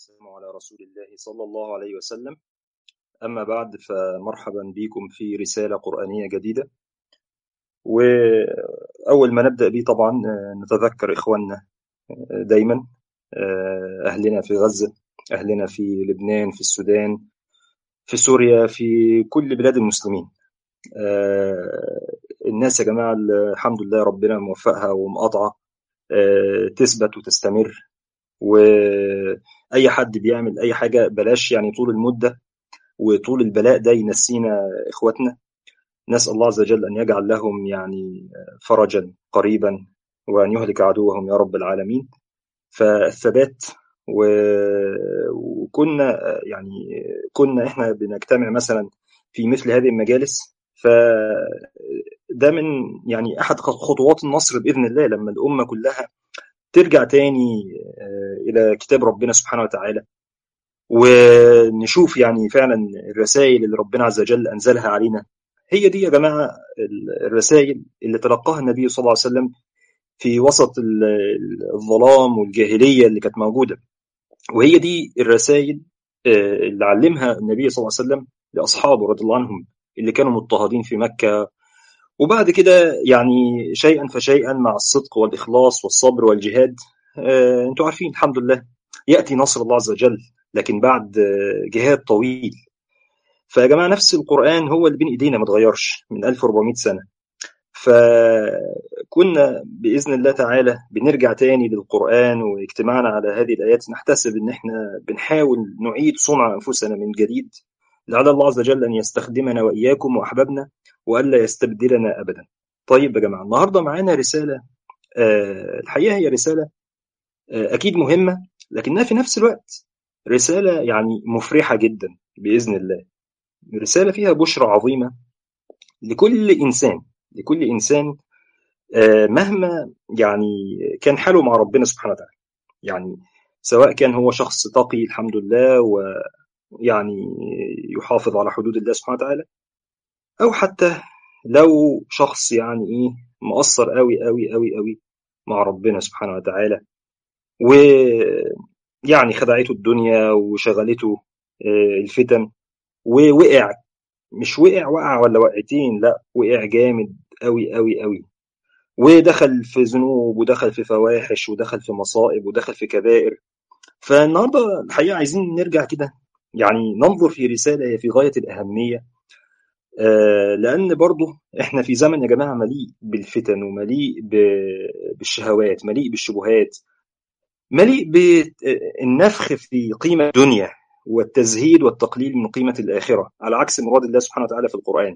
والسلام على رسول الله صلى الله عليه وسلم أما بعد فمرحبا بكم في رسالة قرآنية جديدة وأول ما نبدأ به طبعا نتذكر إخواننا دايما أهلنا في غزة أهلنا في لبنان في السودان في سوريا في كل بلاد المسلمين الناس يا جماعة الحمد لله ربنا موفقها ومقاطعة تثبت وتستمر واي حد بيعمل اي حاجه بلاش يعني طول المده وطول البلاء ده ينسينا اخواتنا نسال الله عز وجل ان يجعل لهم يعني فرجا قريبا وان يهلك عدوهم يا رب العالمين فالثبات و... وكنا يعني كنا احنا بنجتمع مثلا في مثل هذه المجالس فده من يعني احد خطوات النصر باذن الله لما الامه كلها ترجع تاني الى كتاب ربنا سبحانه وتعالى ونشوف يعني فعلا الرسائل اللي ربنا عز وجل انزلها علينا هي دي يا جماعه الرسائل اللي تلقاها النبي صلى الله عليه وسلم في وسط الظلام والجاهليه اللي كانت موجوده وهي دي الرسائل اللي علمها النبي صلى الله عليه وسلم لاصحابه رضي الله عنهم اللي كانوا مضطهدين في مكه وبعد كده يعني شيئا فشيئا مع الصدق والاخلاص والصبر والجهاد آه، انتوا عارفين الحمد لله ياتي نصر الله عز وجل لكن بعد جهاد طويل فيا جماعه نفس القران هو اللي بين ايدينا ما اتغيرش من 1400 سنه فكنا باذن الله تعالى بنرجع تاني للقران واجتماعنا على هذه الايات نحتسب ان احنا بنحاول نعيد صنع انفسنا من جديد لعل الله عز وجل ان يستخدمنا واياكم واحبابنا والا يستبدلنا ابدا. طيب يا جماعه النهارده معانا رساله أه الحقيقه هي رساله أه اكيد مهمه لكنها في نفس الوقت رساله يعني مفرحه جدا باذن الله. رساله فيها بشرى عظيمه لكل انسان لكل انسان أه مهما يعني كان حاله مع ربنا سبحانه وتعالى. يعني سواء كان هو شخص تقي الحمد لله ويعني يحافظ على حدود الله سبحانه وتعالى او حتى لو شخص يعني ايه مقصر قوي قوي قوي قوي مع ربنا سبحانه وتعالى ويعني خدعته الدنيا وشغلته الفتن ووقع مش وقع وقع ولا وقعتين لا وقع جامد قوي قوي قوي ودخل في ذنوب ودخل في فواحش ودخل في مصائب ودخل في كبائر فالنهارده الحقيقه عايزين نرجع كده يعني ننظر في رساله هي في غايه الاهميه آه لان برضه احنا في زمن يا جماعه مليء بالفتن ومليء بالشهوات مليء بالشبهات مليء بالنفخ في قيمه الدنيا والتزهيد والتقليل من قيمه الاخره على عكس مراد الله سبحانه وتعالى في القران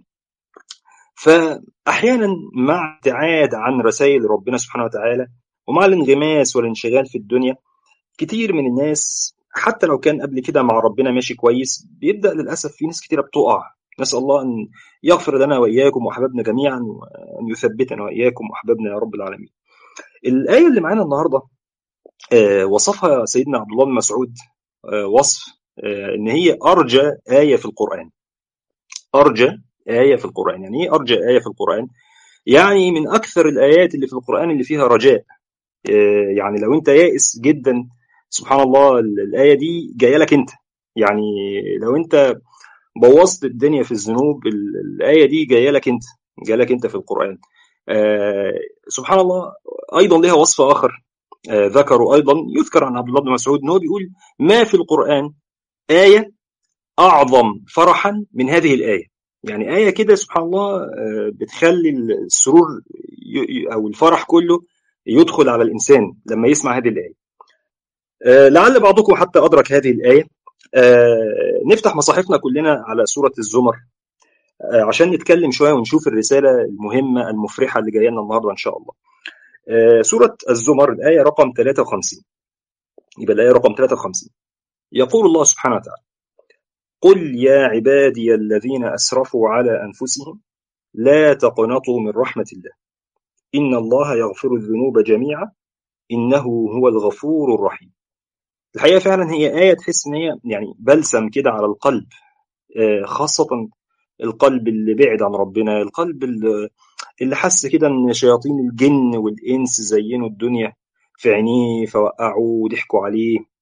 فاحيانا مع ابتعاد عن رسائل ربنا سبحانه وتعالى ومع الانغماس والانشغال في الدنيا كتير من الناس حتى لو كان قبل كده مع ربنا ماشي كويس بيبدا للاسف في ناس كتيره بتقع نسال الله ان يغفر لنا واياكم واحبابنا جميعا وان يثبتنا واياكم واحبابنا يا رب العالمين. الايه اللي معانا النهارده آه وصفها سيدنا عبد الله بن مسعود آه وصف آه ان هي ارجى ايه في القران. ارجى ايه في القران، يعني ايه ارجى ايه في القران؟ يعني من اكثر الايات اللي في القران اللي فيها رجاء. يعني لو انت يائس جدا سبحان الله الايه دي جايه لك انت. يعني لو انت بوظت الدنيا في الذنوب الايه دي جايه لك انت جايه لك انت في القران آه سبحان الله ايضا لها وصف اخر آه ذكروا ايضا يذكر عن عبد الله بن مسعود ان هو بيقول ما في القران ايه اعظم فرحا من هذه الايه يعني ايه كده سبحان الله آه بتخلي السرور او الفرح كله يدخل على الانسان لما يسمع هذه الايه آه لعل بعضكم حتى ادرك هذه الايه آه نفتح مصاحفنا كلنا على سورة الزمر آه عشان نتكلم شوية ونشوف الرسالة المهمة المفرحة اللي جاية لنا النهاردة إن شاء الله. آه سورة الزمر الآية رقم 53 يبقى الآية رقم 53 يقول الله سبحانه وتعالى قل يا عبادي الذين أسرفوا على أنفسهم لا تقنطوا من رحمة الله إن الله يغفر الذنوب جميعا إنه هو الغفور الرحيم الحقيقه فعلا هي ايه تحس ان هي يعني بلسم كده على القلب خاصه القلب اللي بعد عن ربنا القلب اللي حس كده ان شياطين الجن والانس زينوا الدنيا في عينيه فوقعوه وضحكوا عليه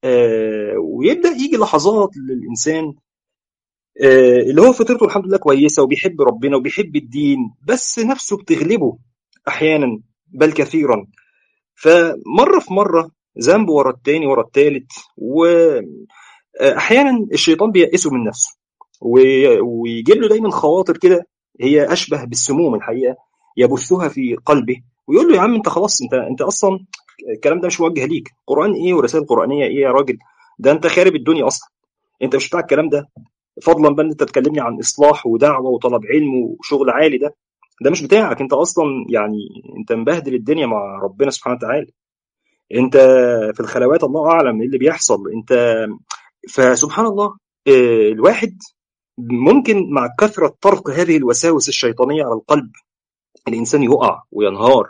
آه ويبدا يجي لحظات للانسان آه اللي هو فطرته الحمد لله كويسه وبيحب ربنا وبيحب الدين بس نفسه بتغلبه احيانا بل كثيرا فمره في مره ذنب ورا التاني ورا التالت واحيانا الشيطان بيأسه من نفسه ويجيب له دايما خواطر كده هي اشبه بالسموم الحقيقه يبثها في قلبه ويقول له يا عم انت خلاص انت انت اصلا الكلام ده مش موجه ليك قران ايه ورسائل قرانيه ايه يا راجل ده انت خارب الدنيا اصلا انت مش بتاع الكلام ده فضلا بقى ان انت تكلمني عن اصلاح ودعوه وطلب علم وشغل عالي ده ده مش بتاعك انت اصلا يعني انت مبهدل الدنيا مع ربنا سبحانه وتعالى انت في الخلوات الله اعلم ايه اللي بيحصل انت فسبحان الله الواحد ممكن مع كثره طرق هذه الوساوس الشيطانيه على القلب الانسان يقع وينهار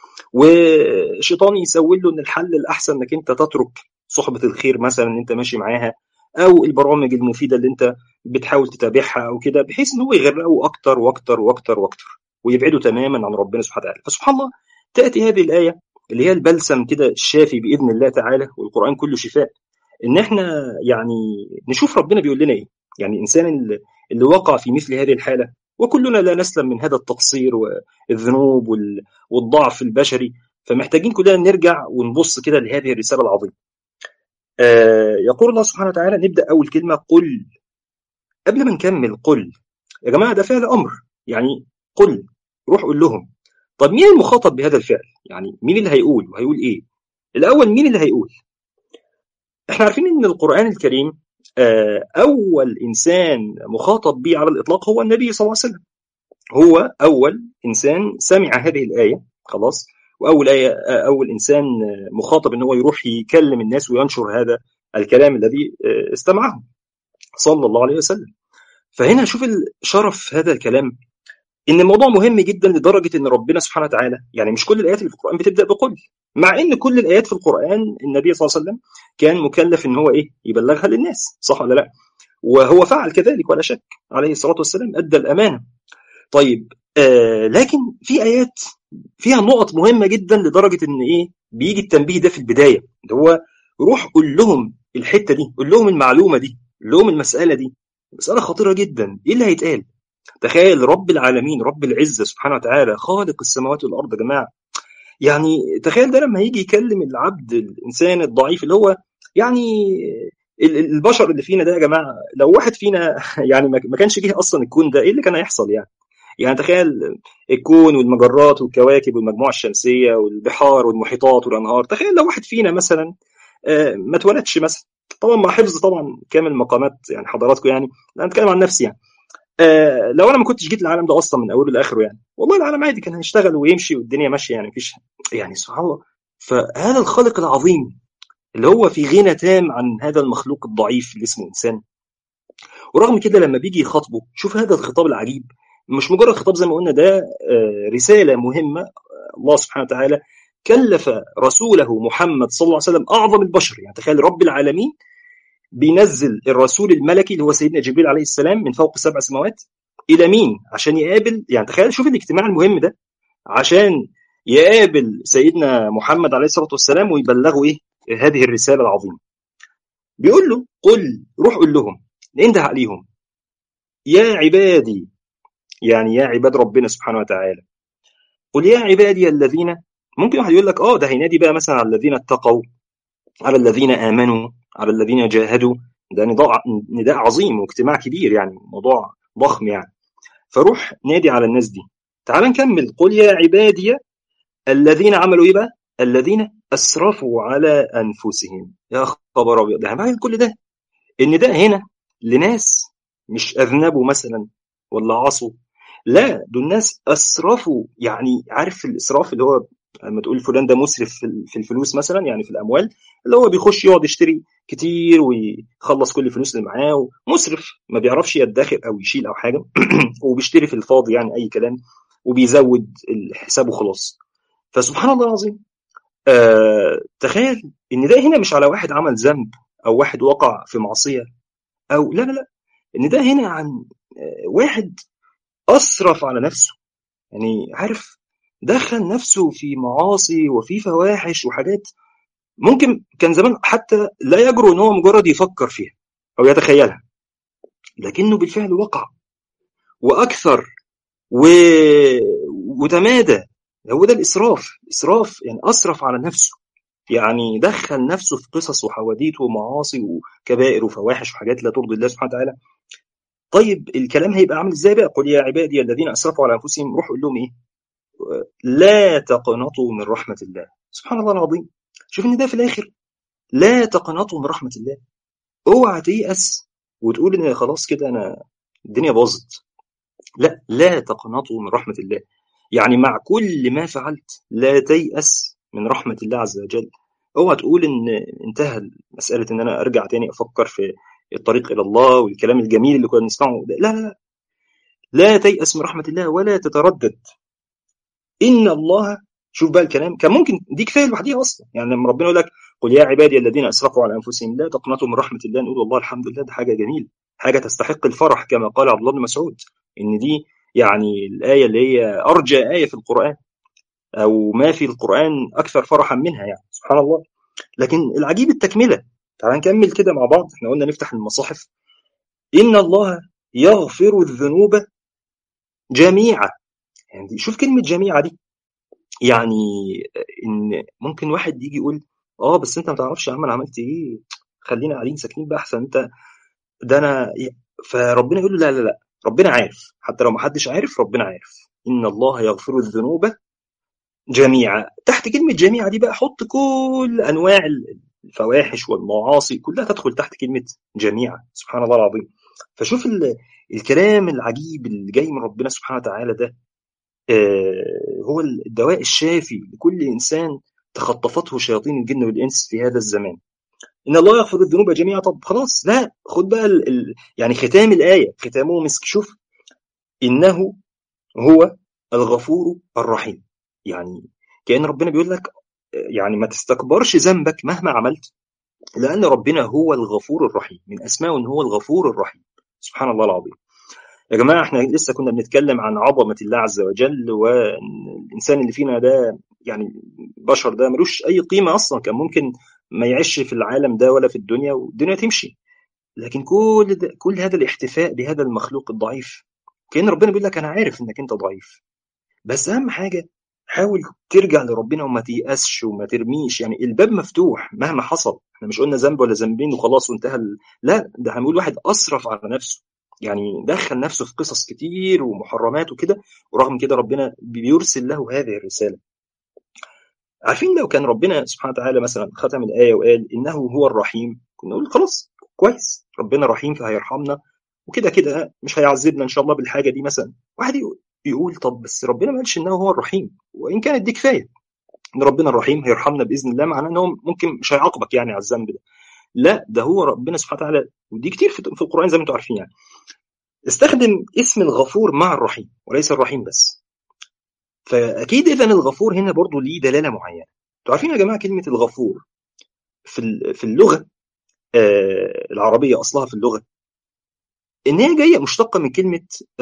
والشيطان يسوي له ان الحل الاحسن انك انت تترك صحبه الخير مثلا ان انت ماشي معاها او البرامج المفيده اللي انت بتحاول تتابعها او كده بحيث ان هو يغرقه اكتر واكتر واكتر واكتر ويبعده تماما عن ربنا سبحانه وتعالى فسبحان الله تاتي هذه الايه اللي هي البلسم كده الشافي باذن الله تعالى والقران كله شفاء ان احنا يعني نشوف ربنا بيقول لنا ايه يعني الانسان اللي وقع في مثل هذه الحاله وكلنا لا نسلم من هذا التقصير والذنوب والضعف البشري فمحتاجين كلنا نرجع ونبص كده لهذه الرساله العظيمه. آه يقول الله سبحانه وتعالى نبدا اول كلمه قل قبل ما نكمل قل يا جماعه ده فعل امر يعني قل روح قول لهم طب مين المخاطب بهذا الفعل؟ يعني مين اللي هيقول وهيقول ايه؟ الاول مين اللي هيقول؟ احنا عارفين ان القران الكريم أول إنسان مخاطب به على الإطلاق هو النبي صلى الله عليه وسلم هو أول إنسان سمع هذه الآية خلاص وأول آية أول إنسان مخاطب إن هو يروح يكلم الناس وينشر هذا الكلام الذي استمعه صلى الله عليه وسلم فهنا شوف الشرف هذا الكلام ان الموضوع مهم جدا لدرجه ان ربنا سبحانه وتعالى يعني مش كل الايات اللي في القران بتبدا بقل مع ان كل الايات في القران النبي صلى الله عليه وسلم كان مكلف ان هو ايه يبلغها للناس صح ولا لا وهو فعل كذلك ولا شك عليه الصلاه والسلام ادى الامانه طيب آه لكن في ايات فيها نقط مهمه جدا لدرجه ان ايه بيجي التنبيه ده في البدايه اللي هو روح قول لهم الحته دي قول لهم المعلومه دي قول لهم المساله دي مساله خطيره جدا ايه اللي هيتقال تخيل رب العالمين رب العزة سبحانه وتعالى خالق السماوات والأرض يا جماعة يعني تخيل ده لما يجي يكلم العبد الإنسان الضعيف اللي هو يعني البشر اللي فينا ده يا جماعة لو واحد فينا يعني ما كانش جه أصلا الكون ده إيه اللي كان هيحصل يعني يعني تخيل الكون والمجرات والكواكب والمجموعة الشمسية والبحار والمحيطات والأنهار تخيل لو واحد فينا مثلا ما اتولدش مثلا طبعا مع حفظ طبعا كامل مقامات يعني حضراتكم يعني انا اتكلم عن نفسي يعني آه لو انا ما كنتش جيت العالم ده اصلا من اوله لاخره يعني والله العالم عادي كان هيشتغل ويمشي والدنيا ماشيه يعني مفيش يعني سبحان الله فهذا الخالق العظيم اللي هو في غنى تام عن هذا المخلوق الضعيف اللي اسمه انسان ورغم كده لما بيجي يخاطبه شوف هذا الخطاب العجيب مش مجرد خطاب زي ما قلنا ده آه رساله مهمه الله سبحانه وتعالى كلف رسوله محمد صلى الله عليه وسلم اعظم البشر يعني تخيل رب العالمين بينزل الرسول الملكي اللي هو سيدنا جبريل عليه السلام من فوق سبع سماوات الى مين عشان يقابل يعني تخيل شوف الاجتماع المهم ده عشان يقابل سيدنا محمد عليه الصلاه والسلام ويبلغه ايه هذه الرساله العظيمه بيقول له قل روح قول لهم انده عليهم يا عبادي يعني يا عباد ربنا سبحانه وتعالى قل يا عبادي الذين ممكن واحد يقول لك اه ده هينادي بقى مثلا على الذين اتقوا على الذين امنوا على الذين جاهدوا ده نداء نداء عظيم واجتماع كبير يعني موضوع ضخم يعني فروح نادي على الناس دي تعال نكمل قل يا عبادي الذين عملوا ايه بقى الذين اسرفوا على انفسهم يا خبر ابيض ده معنى كل ده ان ده هنا لناس مش اذنبوا مثلا ولا عصوا لا دول ناس اسرفوا يعني عارف الاسراف اللي هو لما تقول فلان ده مسرف في الفلوس مثلا يعني في الاموال اللي هو بيخش يقعد يشتري كتير ويخلص كل الفلوس اللي معاه مسرف ما بيعرفش يدخر او يشيل او حاجه وبيشتري في الفاضي يعني اي كلام وبيزود الحساب وخلاص فسبحان الله العظيم آه تخيل ان ده هنا مش على واحد عمل ذنب او واحد وقع في معصيه او لا لا لا ان ده هنا عن آه واحد اسرف على نفسه يعني عارف دخل نفسه في معاصي وفي فواحش وحاجات ممكن كان زمان حتى لا يجرؤ ان هو مجرد يفكر فيها او يتخيلها لكنه بالفعل وقع واكثر و... وتمادى هو ده الاسراف اسراف يعني اسرف على نفسه يعني دخل نفسه في قصص وحواديت ومعاصي وكبائر وفواحش وحاجات لا ترضي الله سبحانه وتعالى طيب الكلام هيبقى عامل ازاي بقى قل يا عبادي الذين اسرفوا على انفسهم روح قول لهم ايه لا تقنطوا من رحمه الله سبحان الله العظيم شوف ان ده في الاخر لا تقنطوا من رحمه الله اوعى تيأس وتقول ان خلاص كده انا الدنيا باظت لا لا تقنطوا من رحمه الله يعني مع كل ما فعلت لا تيأس من رحمه الله عز وجل اوعى تقول ان انتهى مساله ان انا ارجع تاني افكر في الطريق الى الله والكلام الجميل اللي كنا بنسمعه لا لا لا لا تيأس من رحمه الله ولا تتردد ان الله شوف بقى الكلام كان ممكن دي كفايه لوحديها اصلا يعني لما ربنا يقول لك قل يا عبادي الذين اسرفوا على انفسهم لا تقنطوا من رحمه الله نقول والله الحمد لله ده حاجه جميله حاجه تستحق الفرح كما قال عبد الله بن مسعود ان دي يعني الايه اللي هي ارجى ايه في القران او ما في القران اكثر فرحا منها يعني سبحان الله لكن العجيب التكمله تعال نكمل كده مع بعض احنا قلنا نفتح المصاحف ان الله يغفر الذنوب جميعا يعني شوف كلمه جميعا دي يعني ان ممكن واحد يجي يقول اه بس انت ما تعرفش يا عم انا عملت ايه خلينا قاعدين ساكنين بقى احسن انت ده انا فربنا يقول له لا لا لا ربنا عارف حتى لو ما حدش عارف ربنا عارف ان الله يغفر الذنوب جميعا تحت كلمه جميعا دي بقى حط كل انواع الفواحش والمعاصي كلها تدخل تحت كلمه جميعا سبحان الله العظيم فشوف الكلام العجيب اللي جاي من ربنا سبحانه وتعالى ده هو الدواء الشافي لكل انسان تخطفته شياطين الجن والانس في هذا الزمان ان الله يغفر الذنوب جميعا طب خلاص لا خد بقى ال ال يعني ختام الايه ختامه مسك شوف انه هو الغفور الرحيم يعني كان ربنا بيقول لك يعني ما تستكبرش ذنبك مهما عملت لان ربنا هو الغفور الرحيم من اسمائه ان هو الغفور الرحيم سبحان الله العظيم يا جماعه احنا لسه كنا بنتكلم عن عظمه الله عز وجل والانسان اللي فينا ده يعني بشر ده ملوش اي قيمه اصلا كان ممكن ما يعيش في العالم ده ولا في الدنيا والدنيا تمشي لكن كل ده كل هذا الاحتفاء بهذا المخلوق الضعيف كان ربنا بيقول لك انا عارف انك انت ضعيف بس اهم حاجه حاول ترجع لربنا وما تيأسش وما ترميش يعني الباب مفتوح مهما حصل احنا مش قلنا ذنب ولا ذنبين وخلاص وانتهى لا ده هنقول واحد اسرف على نفسه يعني دخل نفسه في قصص كتير ومحرمات وكده ورغم كده ربنا بيرسل له هذه الرساله عارفين لو كان ربنا سبحانه وتعالى مثلا ختم الايه وقال انه هو الرحيم كنا نقول خلاص كويس ربنا رحيم فهيرحمنا وكده كده مش هيعذبنا ان شاء الله بالحاجه دي مثلا واحد يقول طب بس ربنا ما قالش انه هو الرحيم وان كانت دي كفايه ان ربنا الرحيم هيرحمنا باذن الله معناه ان هو ممكن مش هيعاقبك يعني على الذنب ده لا ده هو ربنا سبحانه وتعالى ودي كتير في القران زي ما انتم عارفين يعني استخدم اسم الغفور مع الرحيم وليس الرحيم بس فاكيد اذا الغفور هنا برضو ليه دلاله معينه انتوا عارفين يا جماعه كلمه الغفور في في اللغه آه العربيه اصلها في اللغه ان هي جايه مشتقه من كلمه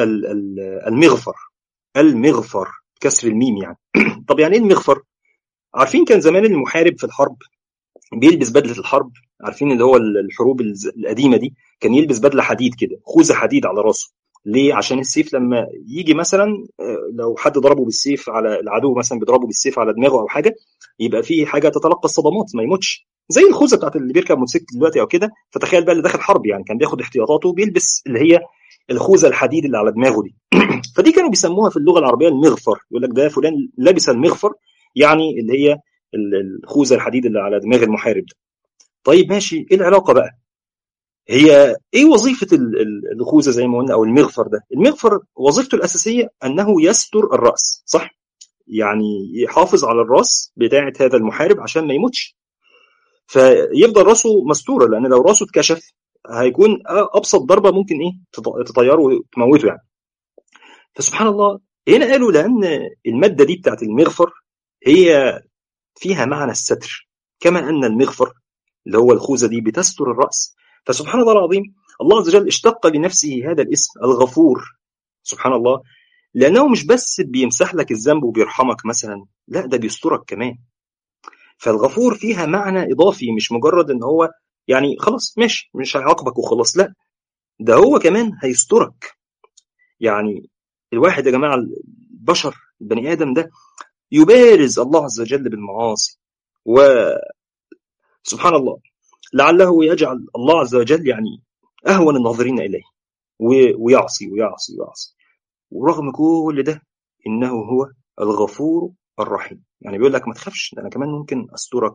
المغفر المغفر كسر الميم يعني طب يعني ايه المغفر عارفين كان زمان المحارب في الحرب بيلبس بدله الحرب عارفين اللي هو الحروب القديمه دي كان يلبس بدله حديد كده خوذه حديد على راسه ليه عشان السيف لما يجي مثلا لو حد ضربه بالسيف على العدو مثلا بيضربه بالسيف على دماغه او حاجه يبقى في حاجه تتلقى الصدمات ما يموتش زي الخوذه بتاعت اللي بيركب موتوسيكل دلوقتي او كده فتخيل بقى اللي داخل حرب يعني كان بياخد احتياطاته وبيلبس اللي هي الخوذه الحديد اللي على دماغه دي فدي كانوا بيسموها في اللغه العربيه المغفر يقول لك ده فلان لبس المغفر يعني اللي هي الخوذه الحديد اللي على دماغ المحارب ده طيب ماشي ايه العلاقه بقى هي ايه وظيفه الخوذه زي ما قلنا او المغفر ده المغفر وظيفته الاساسيه انه يستر الراس صح يعني يحافظ على الراس بتاعه هذا المحارب عشان ما يموتش فيفضل راسه مستوره لان لو راسه اتكشف هيكون ابسط ضربه ممكن ايه تطيره وتموته يعني فسبحان الله هنا قالوا لان الماده دي بتاعت المغفر هي فيها معنى الستر كما ان المغفر اللي هو الخوذه دي بتستر الراس فسبحان الله العظيم الله عز وجل اشتق لنفسه هذا الاسم الغفور سبحان الله لانه مش بس بيمسح لك الذنب وبيرحمك مثلا لا ده بيسترك كمان فالغفور فيها معنى اضافي مش مجرد ان هو يعني خلاص ماشي مش هيعاقبك وخلاص لا ده هو كمان هيسترك يعني الواحد يا جماعه البشر البني ادم ده يبارز الله عز وجل بالمعاصي و سبحان الله لعله يجعل الله عز وجل يعني اهون الناظرين اليه ويعصي ويعصي ويعصي ورغم كل ده انه هو الغفور الرحيم يعني بيقول لك ما تخافش انا كمان ممكن استرك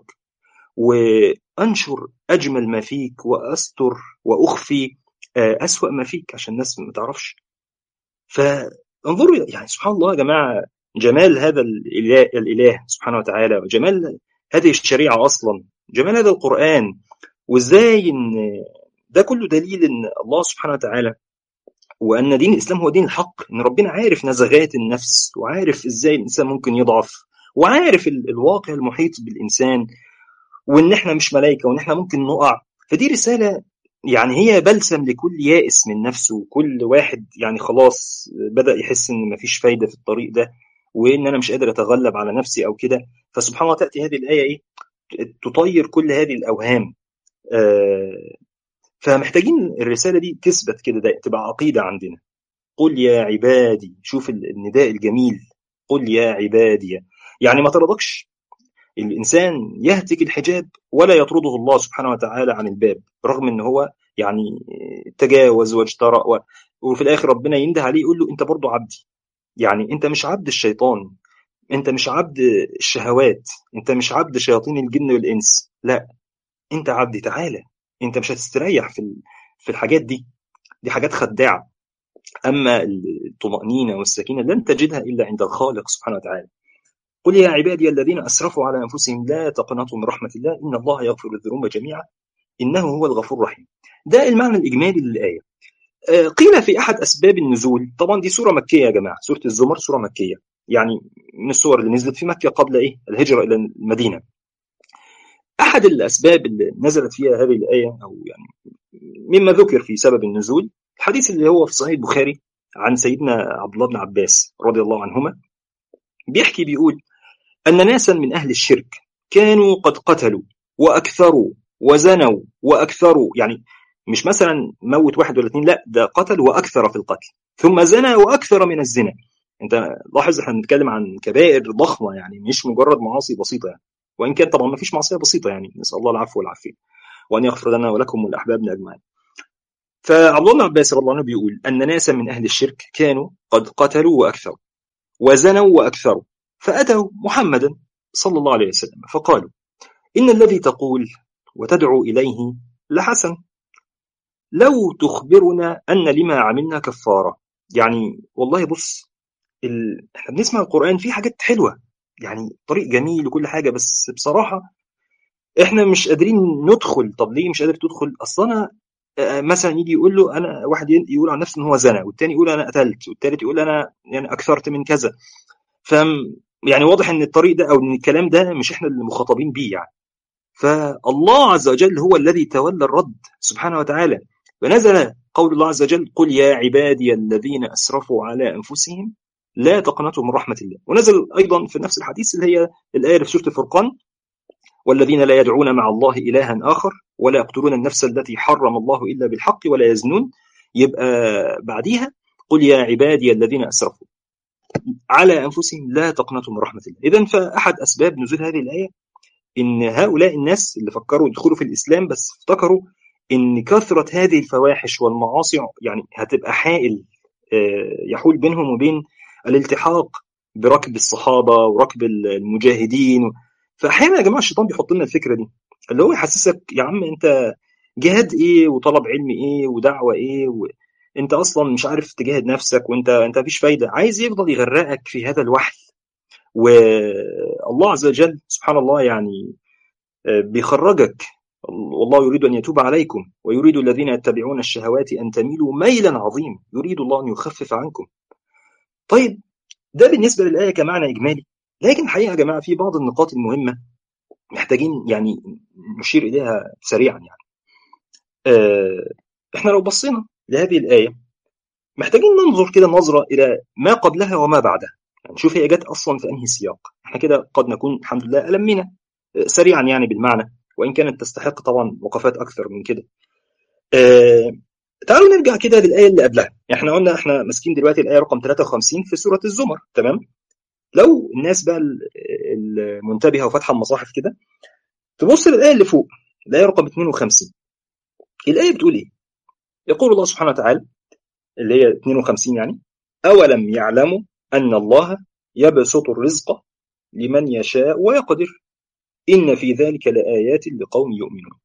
وانشر اجمل ما فيك واستر واخفي اسوا ما فيك عشان الناس ما تعرفش فانظروا يعني سبحان الله يا جماعه جمال هذا الاله, الإله سبحانه وتعالى وجمال هذه الشريعه اصلا جمال هذا القران وازاي ان ده كله دليل ان الله سبحانه وتعالى وان دين الاسلام هو دين الحق ان ربنا عارف نزغات النفس وعارف ازاي الانسان ممكن يضعف وعارف الواقع المحيط بالانسان وان احنا مش ملائكه وان احنا ممكن نقع فدي رساله يعني هي بلسم لكل يائس من نفسه وكل واحد يعني خلاص بدا يحس ان مفيش فايده في الطريق ده وان انا مش قادر اتغلب على نفسي او كده فسبحان الله تاتي هذه الايه ايه تطير كل هذه الاوهام آه فمحتاجين الرساله دي تثبت كده ده تبقى عقيده عندنا قل يا عبادي شوف النداء الجميل قل يا عبادي يعني ما ترضكش الانسان يهتك الحجاب ولا يطرده الله سبحانه وتعالى عن الباب رغم ان هو يعني تجاوز واجترأ و... وفي الاخر ربنا ينده عليه يقول له انت برضه عبدي يعني انت مش عبد الشيطان انت مش عبد الشهوات انت مش عبد شياطين الجن والانس لا انت عبدي تعالى انت مش هتستريح في في الحاجات دي دي حاجات خداعه اما الطمانينه والسكينه لن تجدها الا عند الخالق سبحانه وتعالى قل يا عبادي الذين اسرفوا على انفسهم لا تقنطوا من رحمه الله ان الله يغفر الذنوب جميعا انه هو الغفور الرحيم ده المعنى الاجمالي للايه قيل في احد اسباب النزول طبعا دي سوره مكيه يا جماعه سوره الزمر سوره مكيه يعني من السور اللي نزلت في مكه قبل ايه الهجره الى المدينه احد الاسباب اللي نزلت فيها هذه الايه او يعني مما ذكر في سبب النزول الحديث اللي هو في صحيح البخاري عن سيدنا عبد الله بن عباس رضي الله عنهما بيحكي بيقول ان ناسا من اهل الشرك كانوا قد قتلوا واكثروا وزنوا واكثروا يعني مش مثلا موت واحد ولا اثنين لا ده قتل واكثر في القتل ثم زنى واكثر من الزنا انت لاحظ احنا بنتكلم عن كبائر ضخمه يعني مش مجرد معاصي بسيطه يعني وان كان طبعا ما فيش معصيه بسيطه يعني نسال الله العفو والعافيه وان يغفر لنا ولكم ولاحبابنا اجمعين فعبد الله بن عباس رضي الله عنه بيقول ان ناسا من اهل الشرك كانوا قد قتلوا واكثروا وزنوا واكثروا فاتوا محمدا صلى الله عليه وسلم فقالوا ان الذي تقول وتدعو اليه لحسن لو تخبرنا ان لما عملنا كفاره يعني والله بص ال... احنا بنسمع القران فيه حاجات حلوه يعني طريق جميل وكل حاجه بس بصراحه احنا مش قادرين ندخل طب ليه مش قادر تدخل اصل انا مثلا يجي يقول له انا واحد يقول عن نفسه ان هو زنى والتاني يقول انا قتلت والتالت يقول انا يعني اكثرت من كذا فم يعني واضح ان الطريق ده او ان الكلام ده مش احنا اللي مخاطبين بيه يعني فالله عز وجل هو الذي تولى الرد سبحانه وتعالى فنزل قول الله عز وجل قل يا عبادي الذين اسرفوا على انفسهم لا تقنطوا من رحمه الله ونزل ايضا في نفس الحديث اللي هي الايه في سوره الفرقان والذين لا يدعون مع الله الها اخر ولا يقتلون النفس التي حرم الله الا بالحق ولا يزنون يبقى بعديها قل يا عبادي الذين اسرفوا على انفسهم لا تقنطوا من رحمه الله اذا فاحد اسباب نزول هذه الايه ان هؤلاء الناس اللي فكروا يدخلوا في الاسلام بس افتكروا ان كثره هذه الفواحش والمعاصي يعني هتبقى حائل يحول بينهم وبين الالتحاق بركب الصحابه وركب المجاهدين فاحيانا يا جماعه الشيطان بيحط لنا الفكره دي اللي هو يحسسك يا عم انت جهاد ايه وطلب علم ايه ودعوه ايه و... انت اصلا مش عارف تجاهد نفسك وانت انت مفيش فايده عايز يفضل يغرقك في هذا الوحل والله عز وجل سبحان الله يعني بيخرجك والله يريد ان يتوب عليكم ويريد الذين يتبعون الشهوات ان تميلوا ميلا عظيم يريد الله ان يخفف عنكم طيب ده بالنسبه للايه كمعنى اجمالي لكن الحقيقه يا جماعه في بعض النقاط المهمه محتاجين يعني نشير اليها سريعا يعني آه احنا لو بصينا لهذه الايه محتاجين ننظر كده نظره الى ما قبلها وما بعدها يعني نشوف هي جت اصلا في انهي سياق احنا كده قد نكون الحمد لله المنا سريعا يعني بالمعنى وان كانت تستحق طبعا وقفات اكثر من كده آه تعالوا نرجع كده للايه اللي قبلها احنا قلنا احنا ماسكين دلوقتي الايه رقم 53 في سوره الزمر تمام لو الناس بقى المنتبهه وفاتحه المصاحف كده تبص للايه اللي فوق الايه رقم 52 الايه بتقول ايه يقول الله سبحانه وتعالى اللي هي 52 يعني اولم يعلموا ان الله يبسط الرزق لمن يشاء ويقدر إن في ذلك لآيات لقوم يؤمنون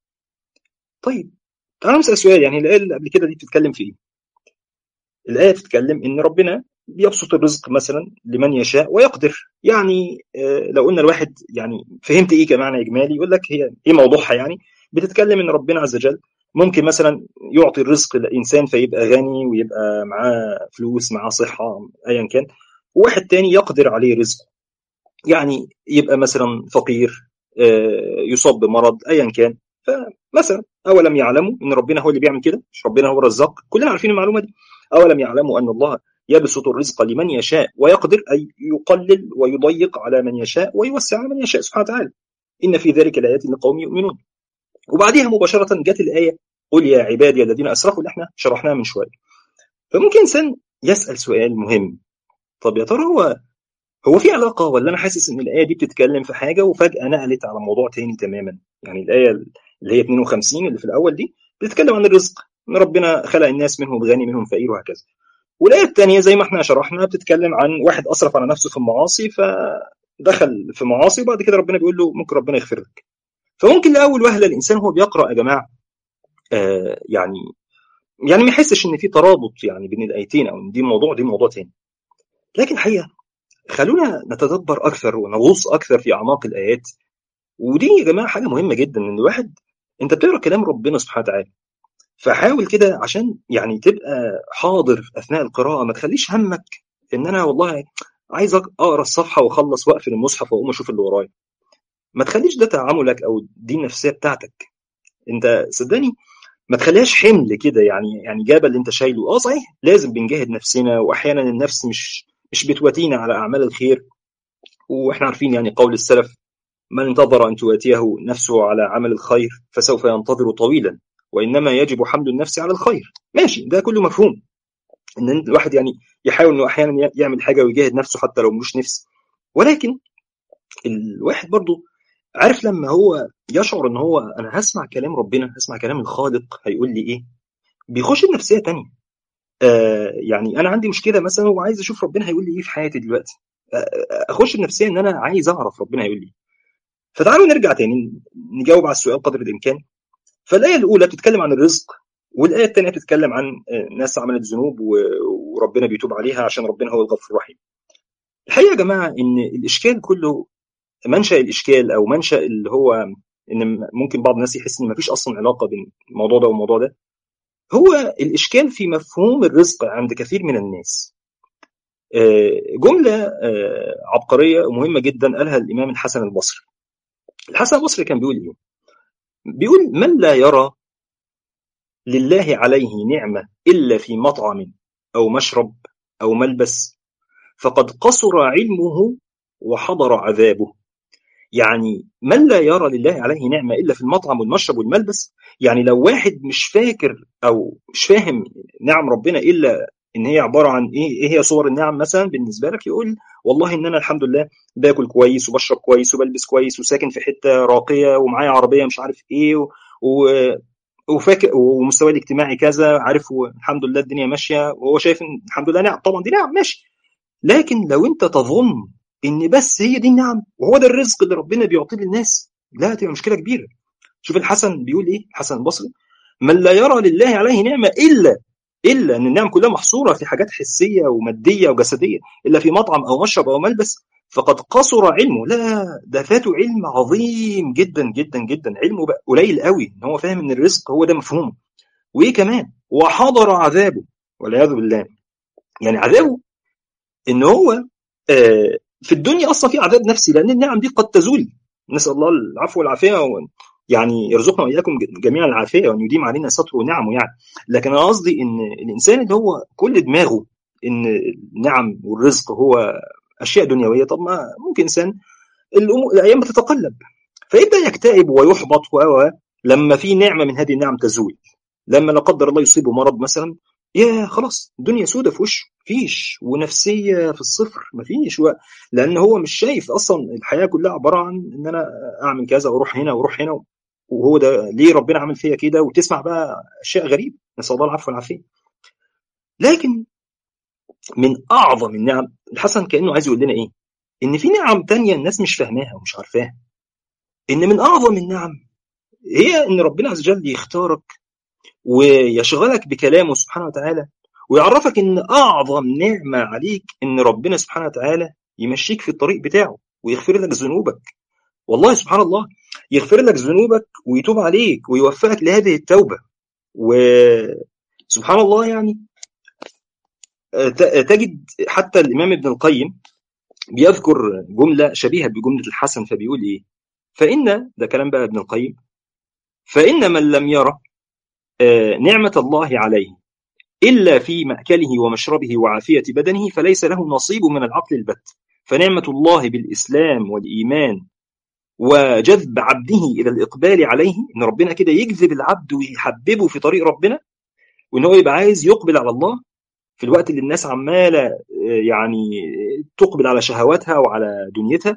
طيب تعالوا نسأل سؤال يعني الآية اللي قبل كده دي بتتكلم في إيه؟ الآية بتتكلم إن ربنا بيبسط الرزق مثلا لمن يشاء ويقدر يعني آه لو قلنا الواحد يعني فهمت إيه كمعنى إجمالي يقول لك هي إيه موضوعها يعني بتتكلم إن ربنا عز وجل ممكن مثلا يعطي الرزق لإنسان فيبقى غني ويبقى معاه فلوس معاه صحة أيا كان وواحد تاني يقدر عليه رزقه يعني يبقى مثلا فقير يصاب بمرض ايا كان فمثلا اولم يعلموا ان ربنا هو اللي بيعمل كده مش ربنا هو الرزاق كلنا عارفين المعلومه دي اولم يعلموا ان الله يبسط الرزق لمن يشاء ويقدر اي يقلل ويضيق على من يشاء ويوسع على من يشاء سبحانه وتعالى ان في ذلك لايات لقوم يؤمنون وبعديها مباشره جت الايه قل يا عبادي الذين اسرفوا اللي احنا شرحناها من شويه فممكن انسان يسال سؤال مهم طب يا ترى هو هو في علاقه ولا انا حاسس ان الايه دي بتتكلم في حاجه وفجاه نقلت على موضوع تاني تماما يعني الايه اللي هي 52 اللي في الاول دي بتتكلم عن الرزق ان ربنا خلق الناس منهم غني منهم فقير وهكذا والايه الثانيه زي ما احنا شرحنا بتتكلم عن واحد اسرف على نفسه في المعاصي فدخل في معاصي وبعد كده ربنا بيقول له ممكن ربنا يغفر لك فممكن لاول وهله الانسان هو بيقرا يا جماعه آه يعني يعني ما يحسش ان في ترابط يعني بين الايتين او ان دي موضوع دي موضوع تاني لكن الحقيقه خلونا نتدبر اكثر ونغوص اكثر في اعماق الايات ودي يا جماعه حاجه مهمه جدا ان الواحد انت بتقرا كلام ربنا سبحانه وتعالى فحاول كده عشان يعني تبقى حاضر اثناء القراءه ما تخليش همك ان انا والله عايز اقرا الصفحه واخلص واقفل المصحف واقوم اشوف اللي ورايا ما تخليش ده تعاملك او دي النفسيه بتاعتك انت صدقني ما تخليهاش حمل كده يعني يعني جبل اللي انت شايله اه صحيح لازم بنجاهد نفسنا واحيانا النفس مش مش بتواتينا على اعمال الخير واحنا عارفين يعني قول السلف من انتظر ان تواتيه نفسه على عمل الخير فسوف ينتظر طويلا وانما يجب حمل النفس على الخير ماشي ده كله مفهوم ان الواحد يعني يحاول انه احيانا يعمل حاجه ويجاهد نفسه حتى لو ملوش نفس ولكن الواحد برضه عارف لما هو يشعر ان هو انا هسمع كلام ربنا هسمع كلام الخالق هيقول لي ايه بيخش بنفسيه تانية آه يعني انا عندي مشكله مثلا وعايز اشوف ربنا هيقول لي ايه في حياتي دلوقتي آه اخش بنفسيه ان انا عايز اعرف ربنا هيقول لي فتعالوا نرجع تاني نجاوب على السؤال قدر الامكان فالايه الاولى بتتكلم عن الرزق والايه الثانيه بتتكلم عن ناس عملت ذنوب وربنا بيتوب عليها عشان ربنا هو الغفور الرحيم الحقيقه يا جماعه ان الاشكال كله منشا الاشكال او منشا اللي هو ان ممكن بعض الناس يحس ان مفيش اصلا علاقه بين الموضوع ده والموضوع ده هو الاشكال في مفهوم الرزق عند كثير من الناس جمله عبقريه ومهمه جدا قالها الامام الحسن البصري الحسن البصري كان بيقول ايه بيقول من لا يرى لله عليه نعمه الا في مطعم او مشرب او ملبس فقد قصر علمه وحضر عذابه يعني من لا يرى لله عليه نعمة إلا في المطعم والمشرب والملبس يعني لو واحد مش فاكر أو مش فاهم نعم ربنا إلا إن هي عبارة عن إيه, إيه هي صور النعم مثلا بالنسبة لك يقول والله إن أنا الحمد لله باكل كويس وبشرب كويس وبلبس كويس وساكن في حتة راقية ومعايا عربية مش عارف إيه و... و... وفاكر ومستواي الاجتماعي كذا عارف والحمد لله الدنيا ماشيه وهو شايف ان الحمد لله نعم طبعا دي نعم ماشي لكن لو انت تظن ان بس هي دي النعم وهو ده الرزق اللي ربنا بيعطيه للناس لا هتبقى مشكله كبيره شوف الحسن بيقول ايه الحسن البصري من لا يرى لله عليه نعمه الا الا ان النعم كلها محصوره في حاجات حسيه وماديه وجسديه الا في مطعم او مشرب او ملبس فقد قصر علمه لا ده فاته علم عظيم جدا جدا جدا علمه بقى قليل قوي ان هو فاهم ان الرزق هو ده مفهومه وايه كمان وحضر عذابه والعياذ بالله يعني عذابه ان هو آه في الدنيا اصلا في عذاب نفسي لان النعم دي قد تزول نسال الله العفو والعافيه يعني يرزقنا واياكم جميعا العافيه وان يديم علينا ستره ونعمه يعني لكن انا قصدي ان الانسان اللي هو كل دماغه ان النعم والرزق هو اشياء دنيويه طب ما ممكن انسان الايام بتتقلب فيبدا يكتئب ويحبط و لما في نعمه من هذه النعم تزول لما لا قدر الله يصيبه مرض مثلا يا خلاص الدنيا سودة في وشه فيش ونفسيه في الصفر مفيش و... لان هو مش شايف اصلا الحياه كلها عباره عن ان انا اعمل كذا واروح هنا واروح هنا وهو ده ليه ربنا عمل فيا كده وتسمع بقى اشياء غريبه نسال الله العفو والعافيه لكن من اعظم النعم الحسن كانه عايز يقول لنا ايه ان في نعم تانية الناس مش فاهماها ومش عارفاها ان من اعظم النعم هي ان ربنا عز وجل يختارك ويشغلك بكلامه سبحانه وتعالى ويعرفك ان اعظم نعمه عليك ان ربنا سبحانه وتعالى يمشيك في الطريق بتاعه ويغفر لك ذنوبك والله سبحان الله يغفر لك ذنوبك ويتوب عليك ويوفقك لهذه التوبه وسبحان الله يعني تجد حتى الامام ابن القيم بيذكر جمله شبيهه بجمله الحسن فبيقول ايه فان ده كلام بقى ابن القيم فان من لم يرى نعمه الله عليه الا في ماكله ومشربه وعافيه بدنه فليس له نصيب من العقل البت فنعمه الله بالاسلام والايمان وجذب عبده الى الاقبال عليه ان ربنا كده يجذب العبد ويحببه في طريق ربنا وان هو يبقى عايز يقبل على الله في الوقت اللي الناس عماله يعني تقبل على شهواتها وعلى دنيتها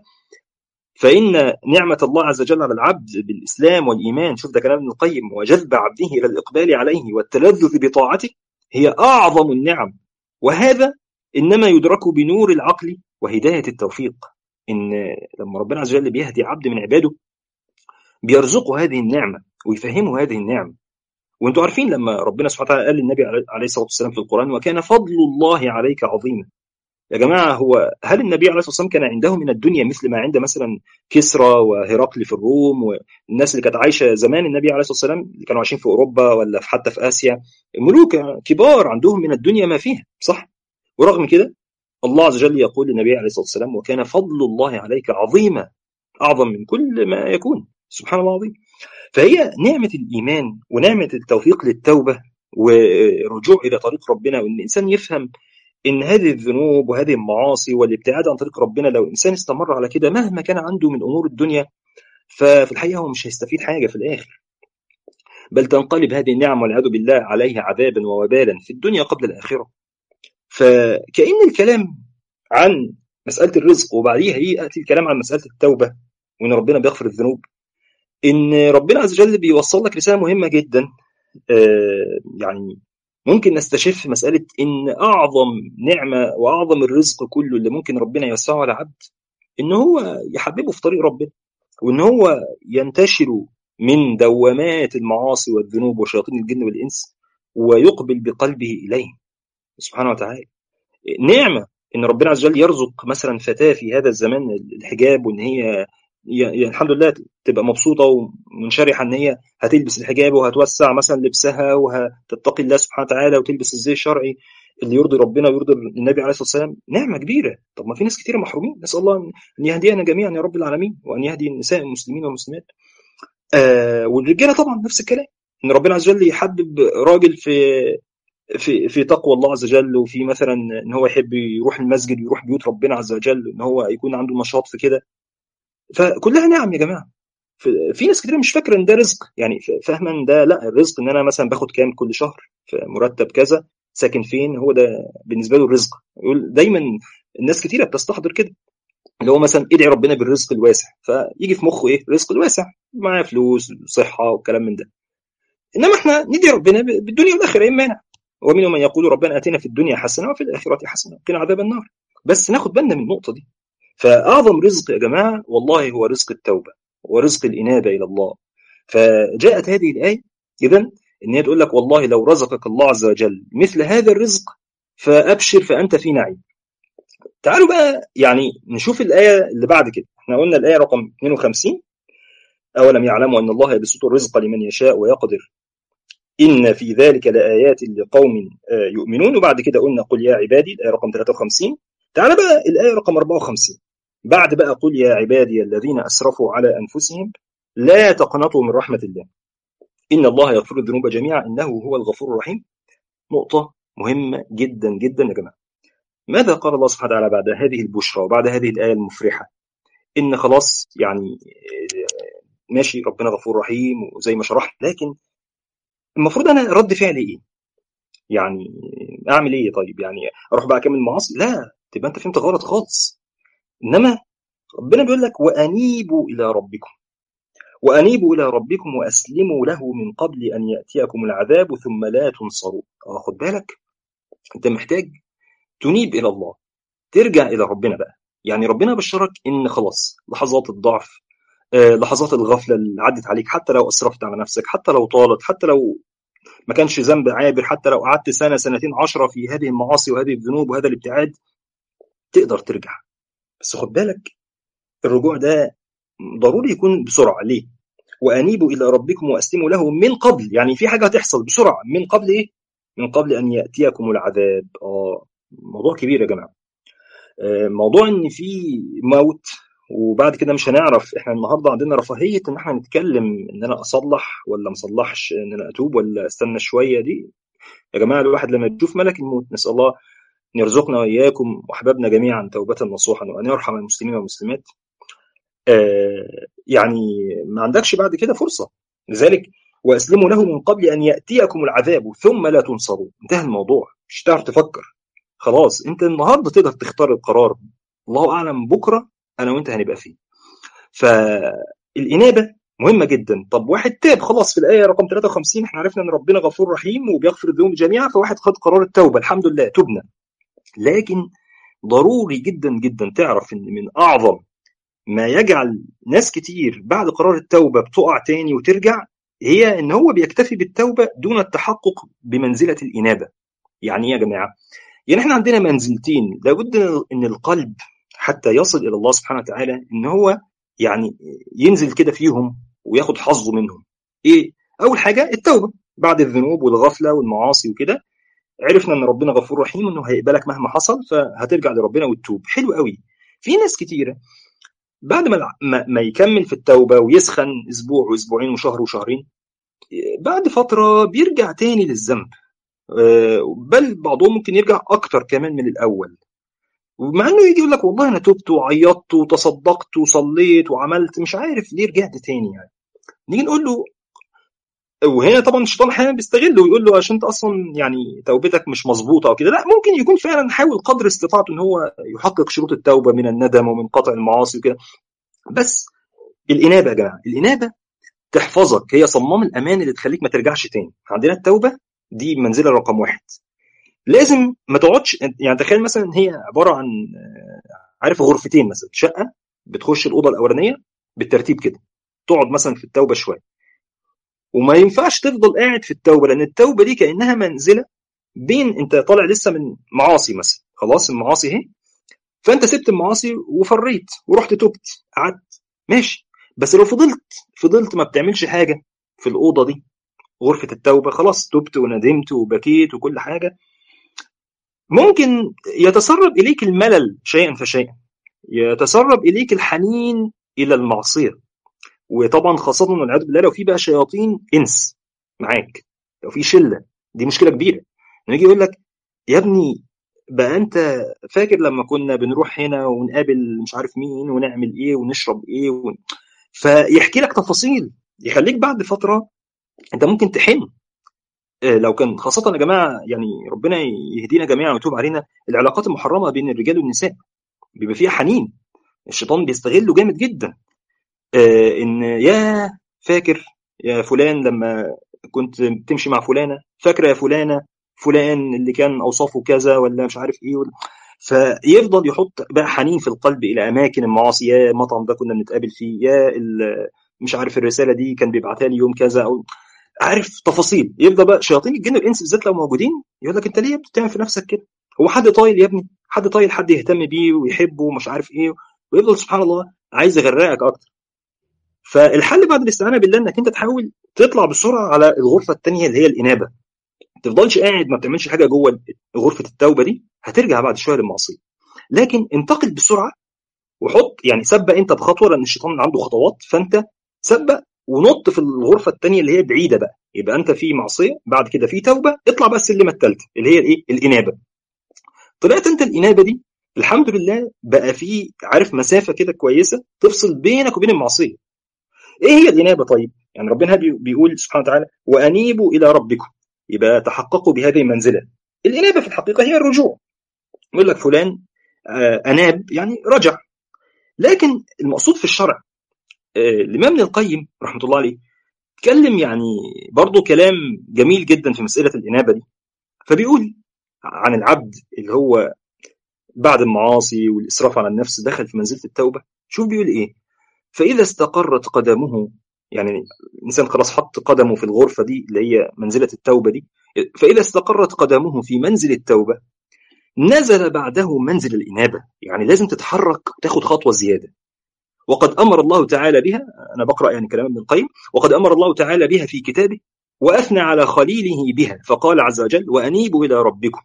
فإن نعمة الله عز وجل على العبد بالإسلام والإيمان شوف ده كلام ابن القيم وجذب عبده إلى الإقبال عليه والتلذذ بطاعته هي أعظم النعم وهذا إنما يدرك بنور العقل وهداية التوفيق إن لما ربنا عز وجل بيهدي عبد من عباده بيرزقه هذه النعمة ويفهمه هذه النعمة وانتم عارفين لما ربنا سبحانه وتعالى قال للنبي عليه الصلاة والسلام في القرآن وكان فضل الله عليك عظيما يا جماعة هو هل النبي عليه الصلاة والسلام كان عنده من الدنيا مثل ما عند مثلا كسرى وهرقل في الروم والناس اللي كانت عايشة زمان النبي عليه الصلاة والسلام اللي كانوا عايشين في أوروبا ولا حتى في آسيا ملوك كبار عندهم من الدنيا ما فيها صح ورغم كده الله عز وجل يقول للنبي عليه الصلاة والسلام وكان فضل الله عليك عظيما أعظم من كل ما يكون سبحان الله العظيم فهي نعمة الإيمان ونعمة التوفيق للتوبة ورجوع إلى طريق ربنا وإن الإنسان يفهم ان هذه الذنوب وهذه المعاصي والابتعاد عن طريق ربنا لو انسان استمر على كده مهما كان عنده من امور الدنيا ففي الحقيقه هو مش هيستفيد حاجه في الاخر بل تنقلب هذه النعم والعياذ بالله عليه عذابا ووبالا في الدنيا قبل الاخره فكأن الكلام عن مسألة الرزق وبعديها يأتي الكلام عن مسألة التوبة وإن ربنا بيغفر الذنوب إن ربنا عز وجل بيوصل لك رسالة مهمة جدا يعني ممكن نستشف مسألة إن أعظم نعمة وأعظم الرزق كله اللي ممكن ربنا يوسعه على عبد إن هو يحببه في طريق ربنا وإن هو ينتشر من دوامات المعاصي والذنوب وشياطين الجن والإنس ويقبل بقلبه إليه سبحانه وتعالى نعمة إن ربنا عز وجل يرزق مثلا فتاة في هذا الزمان الحجاب وإن هي يعني الحمد لله تبقى مبسوطه ومنشرحه ان هي هتلبس الحجاب وهتوسع مثلا لبسها وهتتقي الله سبحانه وتعالى وتلبس الزي الشرعي اللي يرضي ربنا ويرضي النبي عليه الصلاه والسلام نعمه كبيره طب ما في ناس كثيره محرومين نسال الله ان يهدينا جميعا يا رب العالمين وان يهدي النساء المسلمين والمسلمات آه والرجاله طبعا نفس الكلام ان ربنا عز وجل يحبب راجل في في في تقوى الله عز وجل وفي مثلا ان هو يحب يروح المسجد ويروح بيوت ربنا عز وجل ان هو يكون عنده نشاط في كده فكلها نعم يا جماعه في ناس كتير مش فاكره ان ده رزق يعني فاهمه ان ده لا الرزق ان انا مثلا باخد كام كل شهر في مرتب كذا ساكن فين هو ده بالنسبه له الرزق يقول دايما الناس كتيره بتستحضر كده اللي هو مثلا ادعي ربنا بالرزق الواسع فيجي في مخه ايه الرزق الواسع معاه فلوس وصحه والكلام من ده انما احنا ندعي ربنا بالدنيا والاخره ايه مانع ومنهم من يقول ربنا اتنا في الدنيا حسنه وفي الاخره حسنه وقنا عذاب النار بس ناخد بالنا من النقطه دي فأعظم رزق يا جماعة والله هو رزق التوبة ورزق الإنابة إلى الله فجاءت هذه الآية إذا إن هي تقول لك والله لو رزقك الله عز وجل مثل هذا الرزق فأبشر فأنت في نعيم تعالوا بقى يعني نشوف الآية اللي بعد كده احنا قلنا الآية رقم 52 أولم يعلموا أن الله يبسط الرزق لمن يشاء ويقدر إن في ذلك لآيات لقوم يؤمنون وبعد كده قلنا قل يا عبادي الآية رقم 53 تعال بقى الآية رقم 54 بعد بقى قل يا عبادي الذين أسرفوا على أنفسهم لا تقنطوا من رحمة الله إن الله يغفر الذنوب جميعا إنه هو الغفور الرحيم نقطة مهمة جدا جدا يا جماعة ماذا قال الله سبحانه وتعالى بعد هذه البشرى وبعد هذه الآية المفرحة إن خلاص يعني ماشي ربنا غفور رحيم وزي ما شرحت لكن المفروض انا رد فعلي ايه؟ يعني اعمل ايه طيب؟ يعني اروح بقى اكمل معاصي؟ لا تبقى انت فهمت غلط خالص انما ربنا بيقول لك وانيبوا الى ربكم وانيبوا الى ربكم واسلموا له من قبل ان ياتيكم العذاب ثم لا تنصروا اه خد بالك انت محتاج تنيب الى الله ترجع الى ربنا بقى يعني ربنا بشرك ان خلاص لحظات الضعف آه، لحظات الغفله اللي عدت عليك حتى لو اسرفت على نفسك حتى لو طالت حتى لو ما كانش ذنب عابر حتى لو قعدت سنه سنتين عشرة في هذه المعاصي وهذه الذنوب وهذا الابتعاد تقدر ترجع بس خد بالك الرجوع ده ضروري يكون بسرعه ليه؟ وانيبوا الى ربكم واسلموا له من قبل يعني في حاجه هتحصل بسرعه من قبل ايه؟ من قبل ان ياتيكم العذاب اه موضوع كبير يا جماعه آه، موضوع ان في موت وبعد كده مش هنعرف احنا النهارده عندنا رفاهيه ان احنا نتكلم ان انا اصلح ولا ما اصلحش ان انا اتوب ولا استنى شويه دي يا جماعه الواحد لما يشوف ملك الموت نسال الله ان يرزقنا واياكم واحبابنا جميعا توبه نصوحا وان يرحم المسلمين والمسلمات آه يعني ما عندكش بعد كده فرصه لذلك واسلموا له من قبل ان ياتيكم العذاب ثم لا تنصروا انتهى الموضوع مش هتعرف تفكر خلاص انت النهارده تقدر تختار القرار الله اعلم بكره انا وانت هنبقى فيه فالانابه مهمه جدا طب واحد تاب خلاص في الايه رقم 53 احنا عرفنا ان ربنا غفور رحيم وبيغفر الذنوب جميعا فواحد خد قرار التوبه الحمد لله تبنا لكن ضروري جدا جدا تعرف ان من اعظم ما يجعل ناس كتير بعد قرار التوبه بتقع تاني وترجع هي ان هو بيكتفي بالتوبه دون التحقق بمنزله الانابه يعني ايه يا جماعه يعني احنا عندنا منزلتين لابد ان القلب حتى يصل الى الله سبحانه وتعالى ان هو يعني ينزل كده فيهم وياخد حظه منهم ايه اول حاجه التوبه بعد الذنوب والغفله والمعاصي وكده عرفنا ان ربنا غفور رحيم انه هيقبلك مهما حصل فهترجع لربنا وتتوب حلو قوي في ناس كتيره بعد ما ما يكمل في التوبه ويسخن اسبوع واسبوعين وشهر وشهرين بعد فتره بيرجع تاني للذنب بل بعضهم ممكن يرجع اكتر كمان من الاول ومع انه يجي يقول لك والله انا تبت وعيطت وتصدقت وصليت وعملت مش عارف ليه رجعت تاني يعني نيجي نقول له وهنا طبعا الشيطان احيانا بيستغله ويقول له عشان انت اصلا يعني توبتك مش مظبوطه او كده لا ممكن يكون فعلا حاول قدر استطاعته ان هو يحقق شروط التوبه من الندم ومن قطع المعاصي وكده بس الانابه يا جماعه الانابه تحفظك هي صمام الامان اللي تخليك ما ترجعش تاني عندنا التوبه دي منزله رقم واحد لازم ما تقعدش يعني تخيل مثلا هي عباره عن عارف غرفتين مثلا شقه بتخش الاوضه الاولانيه بالترتيب كده تقعد مثلا في التوبه شويه وما ينفعش تفضل قاعد في التوبه لان التوبه دي كانها منزله بين انت طالع لسه من معاصي مثلا خلاص المعاصي اهي فانت سبت المعاصي وفريت ورحت تبت قعدت ماشي بس لو فضلت فضلت ما بتعملش حاجه في الاوضه دي غرفه التوبه خلاص تبت وندمت وبكيت وكل حاجه ممكن يتسرب اليك الملل شيئا فشيئا يتسرب اليك الحنين الى المعصيه وطبعا خاصه والعياذ بالله لو في بقى شياطين انس معاك لو في شله دي مشكله كبيره نيجي يقول لك يا ابني بقى انت فاكر لما كنا بنروح هنا ونقابل مش عارف مين ونعمل ايه ونشرب ايه ون... فيحكي لك تفاصيل يخليك بعد فتره انت ممكن تحن لو كان خاصة يا جماعة يعني ربنا يهدينا جميعا ويتوب علينا العلاقات المحرمة بين الرجال والنساء بيبقى فيها حنين الشيطان بيستغله جامد جدا آه ان يا فاكر يا فلان لما كنت تمشي مع فلانة فاكرة يا فلانة فلان اللي كان أوصافه كذا ولا مش عارف إيه ولا فيفضل يحط بقى حنين في القلب إلى أماكن المعاصي يا المطعم ده كنا بنتقابل فيه يا مش عارف الرسالة دي كان بيبعتها لي يوم كذا أو عارف تفاصيل يفضل بقى شياطين الجن والانس بالذات لو موجودين يقول لك انت ليه بتعمل في نفسك كده هو حد طايل يا ابني حد طايل حد يهتم بيه ويحبه ومش عارف ايه ويفضل سبحان الله عايز يغرقك اكتر فالحل بعد الاستعانه بالله انك انت تحاول تطلع بسرعه على الغرفه الثانيه اللي هي الانابه ما تفضلش قاعد ما بتعملش حاجه جوه غرفه التوبه دي هترجع بعد شويه للمعصيه لكن انتقل بسرعه وحط يعني سبق انت بخطوه لان الشيطان عنده خطوات فانت سبق ونط في الغرفه الثانيه اللي هي بعيده بقى يبقى انت في معصيه بعد كده في توبه اطلع بقى السلمه الثالثه اللي هي الايه الانابه طلعت انت الانابه دي الحمد لله بقى في عارف مسافه كده كويسه تفصل بينك وبين المعصيه ايه هي الانابه طيب يعني ربنا بيقول سبحانه وتعالى وانيبوا الى ربكم يبقى تحققوا بهذه المنزله الانابه في الحقيقه هي الرجوع يقول لك فلان اناب يعني رجع لكن المقصود في الشرع الامام ابن القيم رحمه الله عليه اتكلم يعني برضه كلام جميل جدا في مساله الانابه دي فبيقول عن العبد اللي هو بعد المعاصي والاسراف على النفس دخل في منزله التوبه شوف بيقول ايه فاذا استقرت قدمه يعني الانسان خلاص حط قدمه في الغرفه دي اللي هي منزله التوبه دي فاذا استقرت قدمه في منزل التوبه نزل بعده منزل الانابه يعني لازم تتحرك وتاخد خطوه زياده وقد امر الله تعالى بها انا بقرا يعني كلام ابن القيم وقد امر الله تعالى بها في كتابه واثنى على خليله بها فقال عز وجل وانيبوا الى ربكم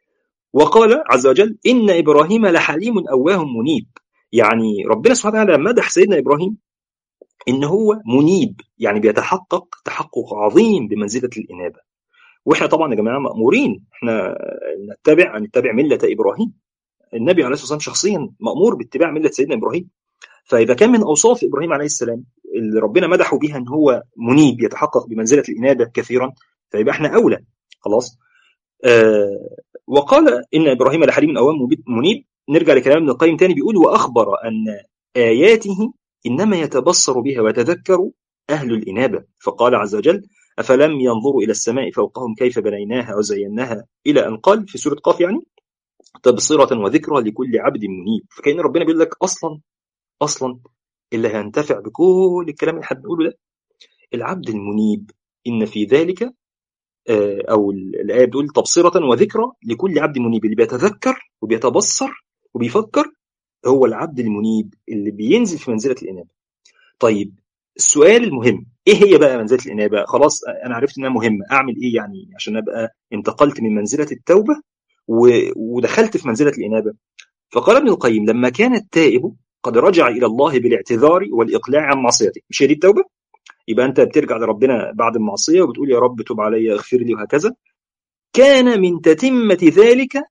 وقال عز وجل ان ابراهيم لحليم اواه منيب يعني ربنا سبحانه وتعالى مدح سيدنا ابراهيم ان هو منيب يعني بيتحقق تحقق عظيم بمنزله الانابه واحنا طبعا يا جماعه مامورين احنا نتبع نتبع مله ابراهيم النبي عليه الصلاه والسلام شخصيا مامور باتباع مله سيدنا ابراهيم فاذا كان من اوصاف ابراهيم عليه السلام اللي ربنا مدحه بيها ان هو منيب يتحقق بمنزله الانابه كثيرا فيبقى احنا اولى خلاص آه وقال ان ابراهيم لحليم اوام منيب نرجع لكلام ابن القيم تاني بيقول واخبر ان اياته انما يتبصر بها ويتذكر اهل الانابه فقال عز وجل افلم ينظروا الى السماء فوقهم كيف بنيناها وزيناها الى ان قال في سوره قاف يعني تبصره وذكرى لكل عبد منيب فكان ربنا بيقول لك اصلا اصلا اللي هينتفع بكل الكلام اللي احنا بنقوله ده العبد المنيب ان في ذلك او الايه بتقول تبصره وذكرى لكل عبد منيب اللي بيتذكر وبيتبصر وبيفكر هو العبد المنيب اللي بينزل في منزله الانابه. طيب السؤال المهم ايه هي بقى منزله الانابه؟ خلاص انا عرفت انها مهمه، اعمل ايه يعني عشان ابقى انتقلت من منزله التوبه ودخلت في منزله الانابه؟ فقال ابن القيم لما كان التائب قد رجع الى الله بالاعتذار والاقلاع عن معصيته، مش هي دي التوبه؟ يبقى انت بترجع لربنا بعد المعصيه وبتقول يا رب تب علي اغفر لي وهكذا. كان من تتمه ذلك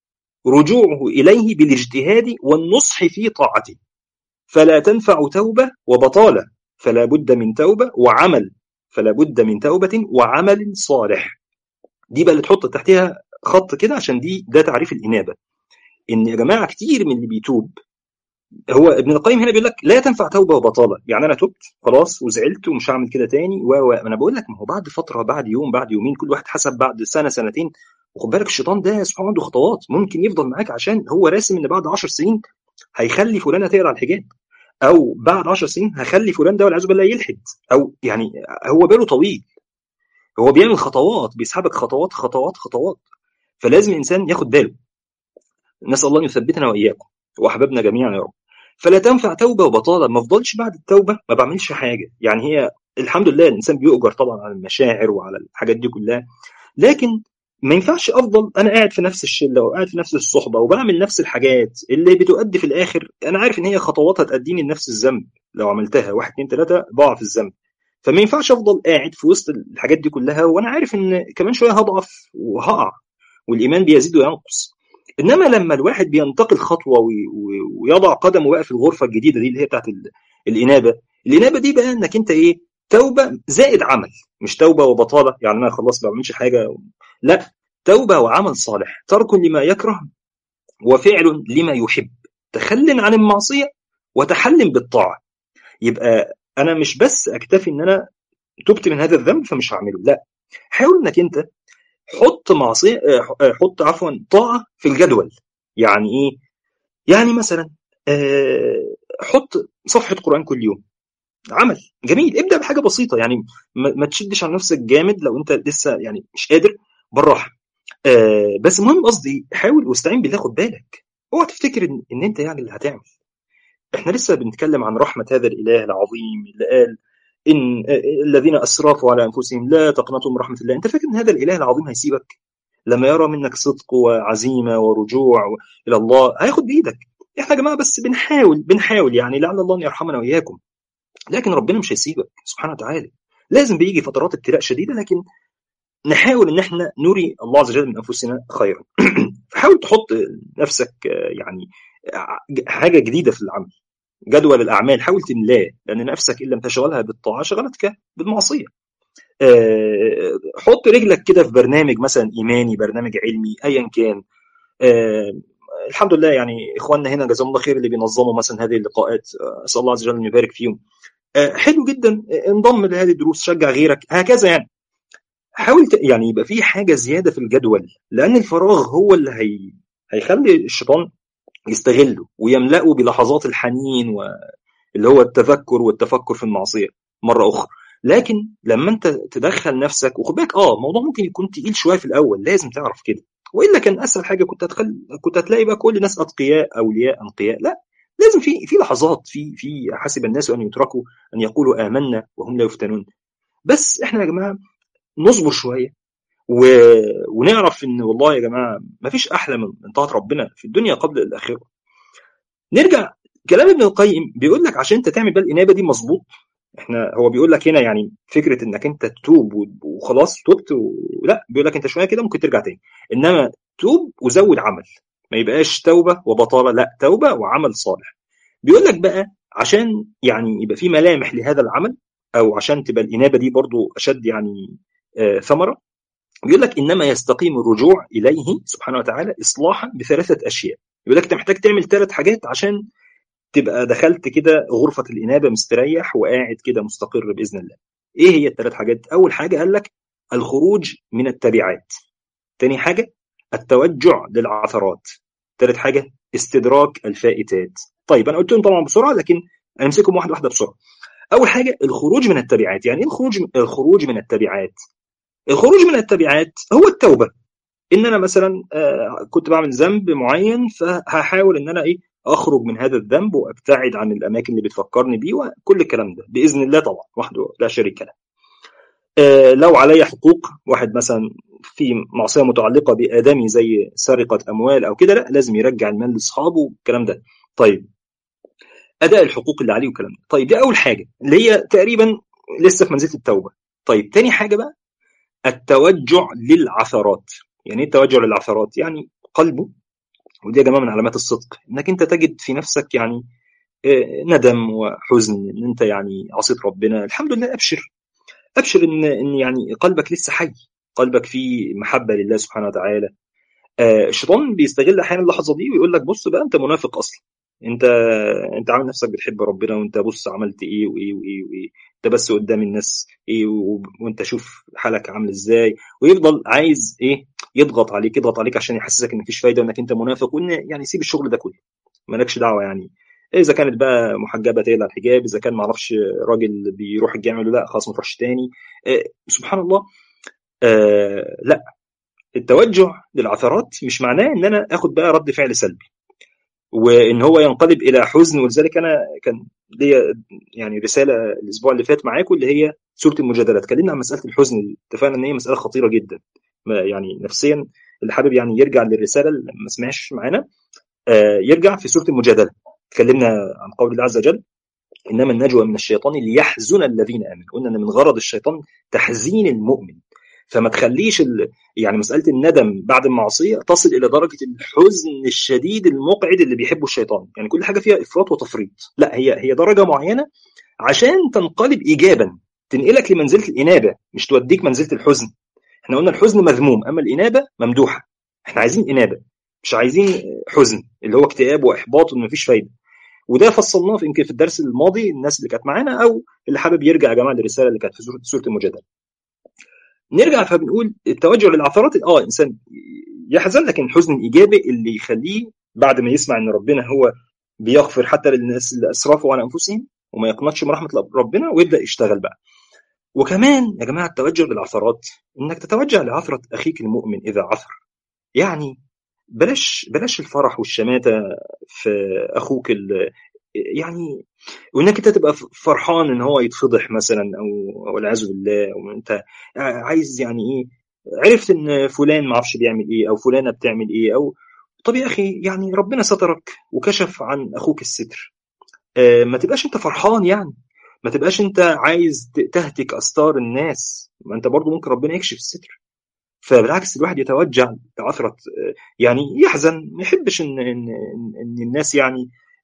رجوعه اليه بالاجتهاد والنصح في طاعته. فلا تنفع توبه وبطاله، فلا بد من توبه وعمل، فلا بد من توبه وعمل صالح. دي بقى اللي تحط تحتها خط كده عشان دي ده تعريف الانابه. ان يا جماعه كتير من اللي بيتوب هو ابن القيم هنا بيقول لك لا تنفع توبه وبطاله يعني انا تبت خلاص وزعلت ومش هعمل كده تاني و انا بقول لك ما هو بعد فتره بعد يوم بعد يومين كل واحد حسب بعد سنه سنتين وخد بالك الشيطان ده سبحان عنده خطوات ممكن يفضل معاك عشان هو راسم ان بعد 10 سنين هيخلي فلانه تقرا الحجاب او بعد 10 سنين هخلي فلان ده والعياذ بالله يلحد او يعني هو باله طويل هو بيعمل خطوات بيسحبك خطوات خطوات خطوات فلازم الانسان ياخد باله نسال الله ان يثبتنا واياكم واحبابنا جميعا يا رب فلا تنفع توبه وبطاله ما افضلش بعد التوبه ما بعملش حاجه يعني هي الحمد لله الانسان بيؤجر طبعا على المشاعر وعلى الحاجات دي كلها لكن ما ينفعش افضل انا قاعد في نفس الشله وقاعد في نفس الصحبه وبعمل نفس الحاجات اللي بتؤدي في الاخر انا عارف ان هي خطوات هتاديني لنفس الذنب لو عملتها واحد اتنين تلاته بقع في الذنب فما ينفعش افضل قاعد في وسط الحاجات دي كلها وانا عارف ان كمان شويه هضعف وهقع والايمان بيزيد وينقص انما لما الواحد بينتقل خطوه ويضع قدمه بقى في الغرفه الجديده دي اللي هي بتاعت الانابه الانابه دي بقى انك انت ايه توبه زائد عمل مش توبه وبطاله يعني انا خلاص ما بعملش حاجه لا توبه وعمل صالح ترك لما يكره وفعل لما يحب تخل عن المعصيه وتحلم بالطاعه يبقى انا مش بس اكتفي ان انا تبت من هذا الذنب فمش هعمله لا حاول انك انت حط معصيه حط عفوا طاعه في الجدول يعني ايه يعني مثلا حط صفحه قران كل يوم عمل جميل ابدا بحاجه بسيطه يعني ما تشدش على نفسك جامد لو انت لسه يعني مش قادر بالراحه بس المهم قصدي حاول واستعين بالله خد بالك اوعى تفتكر ان, إن انت يعني اللي هتعمل احنا لسه بنتكلم عن رحمه هذا الاله العظيم اللي قال ان الذين اسرفوا على انفسهم لا تقنطوا من رحمه الله انت فاكر ان هذا الاله العظيم هيسيبك لما يرى منك صدق وعزيمه ورجوع الى الله هياخد بايدك احنا يا جماعه بس بنحاول بنحاول يعني لعل الله ان يرحمنا واياكم لكن ربنا مش هيسيبك سبحانه وتعالى لازم بيجي فترات ابتلاء شديده لكن نحاول ان احنا نري الله عز وجل من انفسنا خيرا فحاول تحط نفسك يعني حاجه جديده في العمل جدول الاعمال حاول تملاه لان نفسك ان لم تشغلها بالطاعه شغلتك بالمعصيه أه حط رجلك كده في برنامج مثلا ايماني برنامج علمي ايا كان أه الحمد لله يعني اخواننا هنا جزاهم الله خير اللي بينظموا مثلا هذه اللقاءات اسال الله عز وجل ان يبارك فيهم أه حلو جدا انضم لهذه الدروس شجع غيرك هكذا يعني حاول يعني يبقى في حاجه زياده في الجدول لان الفراغ هو اللي هي هيخلي الشيطان يستغله ويملأه بلحظات الحنين واللي هو التذكر والتفكر في المعصيه مره اخرى لكن لما انت تدخل نفسك وخد بالك اه الموضوع ممكن يكون تقيل شويه في الاول لازم تعرف كده والا كان اسهل حاجه كنت هتخل... كنت هتلاقي بقى كل الناس اتقياء اولياء انقياء لا لازم في في لحظات في في حسب الناس ان يتركوا ان يقولوا امنا وهم لا يفتنون بس احنا يا جماعه نصبر شويه و... ونعرف ان والله يا جماعه ما فيش احلى من طاعه ربنا في الدنيا قبل الاخره نرجع كلام ابن القيم بيقول لك عشان انت تعمل بقى الانابه دي مظبوط احنا هو بيقول لك هنا يعني فكره انك انت تتوب وخلاص تبت و... لا بيقول لك انت شويه كده ممكن ترجع تاني انما توب وزود عمل ما يبقاش توبه وبطاله لا توبه وعمل صالح بيقول لك بقى عشان يعني يبقى في ملامح لهذا العمل او عشان تبقى الانابه دي برضو اشد يعني آه ثمره بيقول لك انما يستقيم الرجوع اليه سبحانه وتعالى اصلاحا بثلاثه اشياء يقول لك انت محتاج تعمل ثلاث حاجات عشان تبقى دخلت كده غرفه الانابه مستريح وقاعد كده مستقر باذن الله ايه هي الثلاث حاجات اول حاجه قال لك الخروج من التبعات تاني حاجه التوجع للعثرات ثالث حاجه استدراك الفائتات طيب انا قلت لهم طبعا بسرعه لكن هنمسكهم واحده واحده بسرعه اول حاجه الخروج من التبعات يعني ايه الخروج الخروج من التبعات الخروج من التبعات هو التوبه ان انا مثلا كنت بعمل ذنب معين فهحاول ان انا ايه اخرج من هذا الذنب وابتعد عن الاماكن اللي بتفكرني بيه وكل الكلام ده باذن الله طبعا وحده لا شريك له لو علي حقوق واحد مثلا في معصيه متعلقه بادمي زي سرقه اموال او كده لا لازم يرجع المال لاصحابه والكلام ده طيب اداء الحقوق اللي عليه والكلام ده طيب دي اول حاجه اللي هي تقريبا لسه في منزله التوبه طيب تاني حاجه بقى التوجع للعثرات يعني ايه التوجع للعثرات يعني قلبه ودي يا جماعه من علامات الصدق انك انت تجد في نفسك يعني ندم وحزن ان انت يعني عصيت ربنا الحمد لله ابشر ابشر ان ان يعني قلبك لسه حي قلبك فيه محبه لله سبحانه وتعالى الشيطان بيستغل احيانا اللحظه دي ويقول لك بص بقى انت منافق اصلا انت انت عامل نفسك بتحب ربنا وانت بص عملت ايه وايه وايه وايه انت بس قدام الناس ايه و... وانت شوف حالك عامل ازاي ويفضل عايز ايه يضغط عليك يضغط عليك عشان يحسسك ان مفيش فايده وانك انت منافق وان يعني سيب الشغل ده كله مالكش دعوه يعني اذا كانت بقى محجبه تقلع الحجاب اذا كان معرفش راجل بيروح الجامع لا خلاص ما تروحش تاني آه سبحان الله آه لا التوجع للعثرات مش معناه ان انا اخد بقى رد فعل سلبي وان هو ينقلب الى حزن ولذلك انا كان ليا يعني رساله الاسبوع اللي فات معاكم اللي هي سوره المجادله اتكلمنا عن مساله الحزن اتفقنا ان هي مساله خطيره جدا يعني نفسيا اللي حابب يعني يرجع للرساله اللي ما سمعش معانا آه يرجع في سوره المجادله اتكلمنا عن قول الله عز وجل انما النجوى من الشيطان ليحزن الذين امنوا قلنا ان من غرض الشيطان تحزين المؤمن فما تخليش ال... يعني مساله الندم بعد المعصيه تصل الى درجه الحزن الشديد المقعد اللي بيحبه الشيطان يعني كل حاجه فيها افراط وتفريط لا هي هي درجه معينه عشان تنقلب ايجابا تنقلك لمنزله الانابه مش توديك منزله الحزن احنا قلنا الحزن مذموم اما الانابه ممدوحه احنا عايزين انابه مش عايزين حزن اللي هو اكتئاب واحباط وان مفيش فايده وده فصلناه في يمكن في الدرس الماضي الناس اللي كانت معانا او اللي حابب يرجع يا جماعه للرساله اللي كانت في سوره المجادله نرجع فبنقول التوجه للعثرات اه انسان يحزن لكن الحزن الايجابي اللي يخليه بعد ما يسمع ان ربنا هو بيغفر حتى للناس اللي اسرفوا على انفسهم وما يقنطش من رحمه ربنا ويبدا يشتغل بقى وكمان يا جماعه التوجه للعثرات انك تتوجه لعثره اخيك المؤمن اذا عثر يعني بلاش بلاش الفرح والشماته في اخوك يعني وانك انت تبقى فرحان ان هو يتفضح مثلا او والعياذ بالله وانت عايز يعني ايه عرفت ان فلان ما اعرفش بيعمل ايه او فلانه بتعمل ايه او طب يا اخي يعني ربنا سترك وكشف عن اخوك الستر آه ما تبقاش انت فرحان يعني ما تبقاش انت عايز تهتك استار الناس ما انت برضو ممكن ربنا يكشف الستر فبالعكس الواحد يتوجع بعثرة يعني يحزن ما يحبش ان ان ان الناس يعني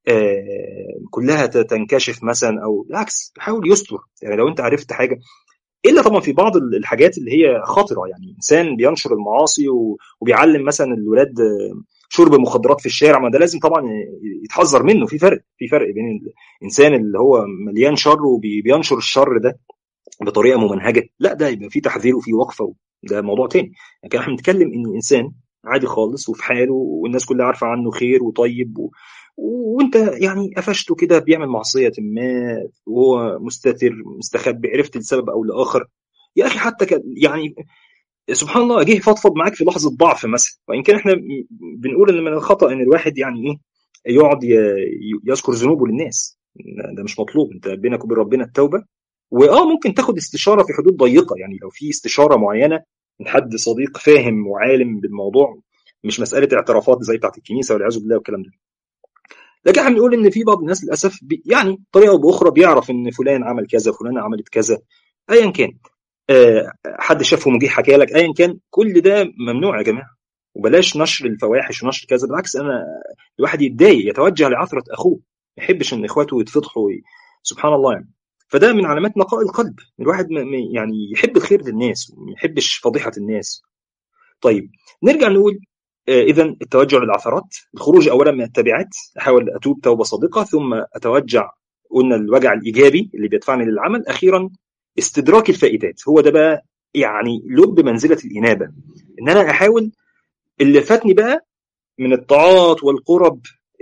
كلها تنكشف مثلا او بالعكس يحاول يستر يعني لو انت عرفت حاجه الا طبعا في بعض الحاجات اللي هي خطره يعني انسان بينشر المعاصي وبيعلم مثلا الولاد شرب مخدرات في الشارع ما ده لازم طبعا يتحذر منه في فرق في فرق بين الانسان اللي هو مليان شر وبينشر الشر ده بطريقه ممنهجه لا ده يبقى في تحذير وفي وقفه ده موضوع تاني يعني احنا بنتكلم ان انسان عادي خالص وفي حاله والناس كلها عارفه عنه خير وطيب و... وانت يعني قفشته كده بيعمل معصيه ما وهو مستتر مستخبي عرفت لسبب او لاخر يا اخي حتى ك... يعني سبحان الله جه فضفض معاك في لحظه ضعف مثلا وان كان احنا بنقول ان من الخطا ان الواحد يعني ايه يقعد يذكر ذنوبه للناس ده مش مطلوب انت بينك وبين ربنا التوبه واه ممكن تاخد استشاره في حدود ضيقه يعني لو في استشاره معينه من حد صديق فاهم وعالم بالموضوع مش مساله اعترافات زي بتاعت الكنيسه والعياذ بالله والكلام ده لكن احنا بنقول ان في بعض الناس للاسف يعني بطريقه او باخرى بيعرف ان فلان عمل كذا فلانه عملت كذا ايا كان أه حد شافه وجه حكى لك ايا كان كل ده ممنوع يا جماعه وبلاش نشر الفواحش ونشر كذا بالعكس انا الواحد يتضايق يتوجه لعثره اخوه ما يحبش ان اخواته يتفضحوا سبحان الله يعني فده من علامات نقاء القلب الواحد يعني يحب الخير للناس وما يحبش فضيحه الناس طيب نرجع نقول اذا التوجه للعثرات الخروج اولا من التبعات احاول اتوب توبه صادقه ثم اتوجع قلنا الوجع الايجابي اللي بيدفعني للعمل اخيرا استدراك الفائدات هو ده بقى يعني لب منزله الانابه ان انا احاول اللي فاتني بقى من الطاعات والقرب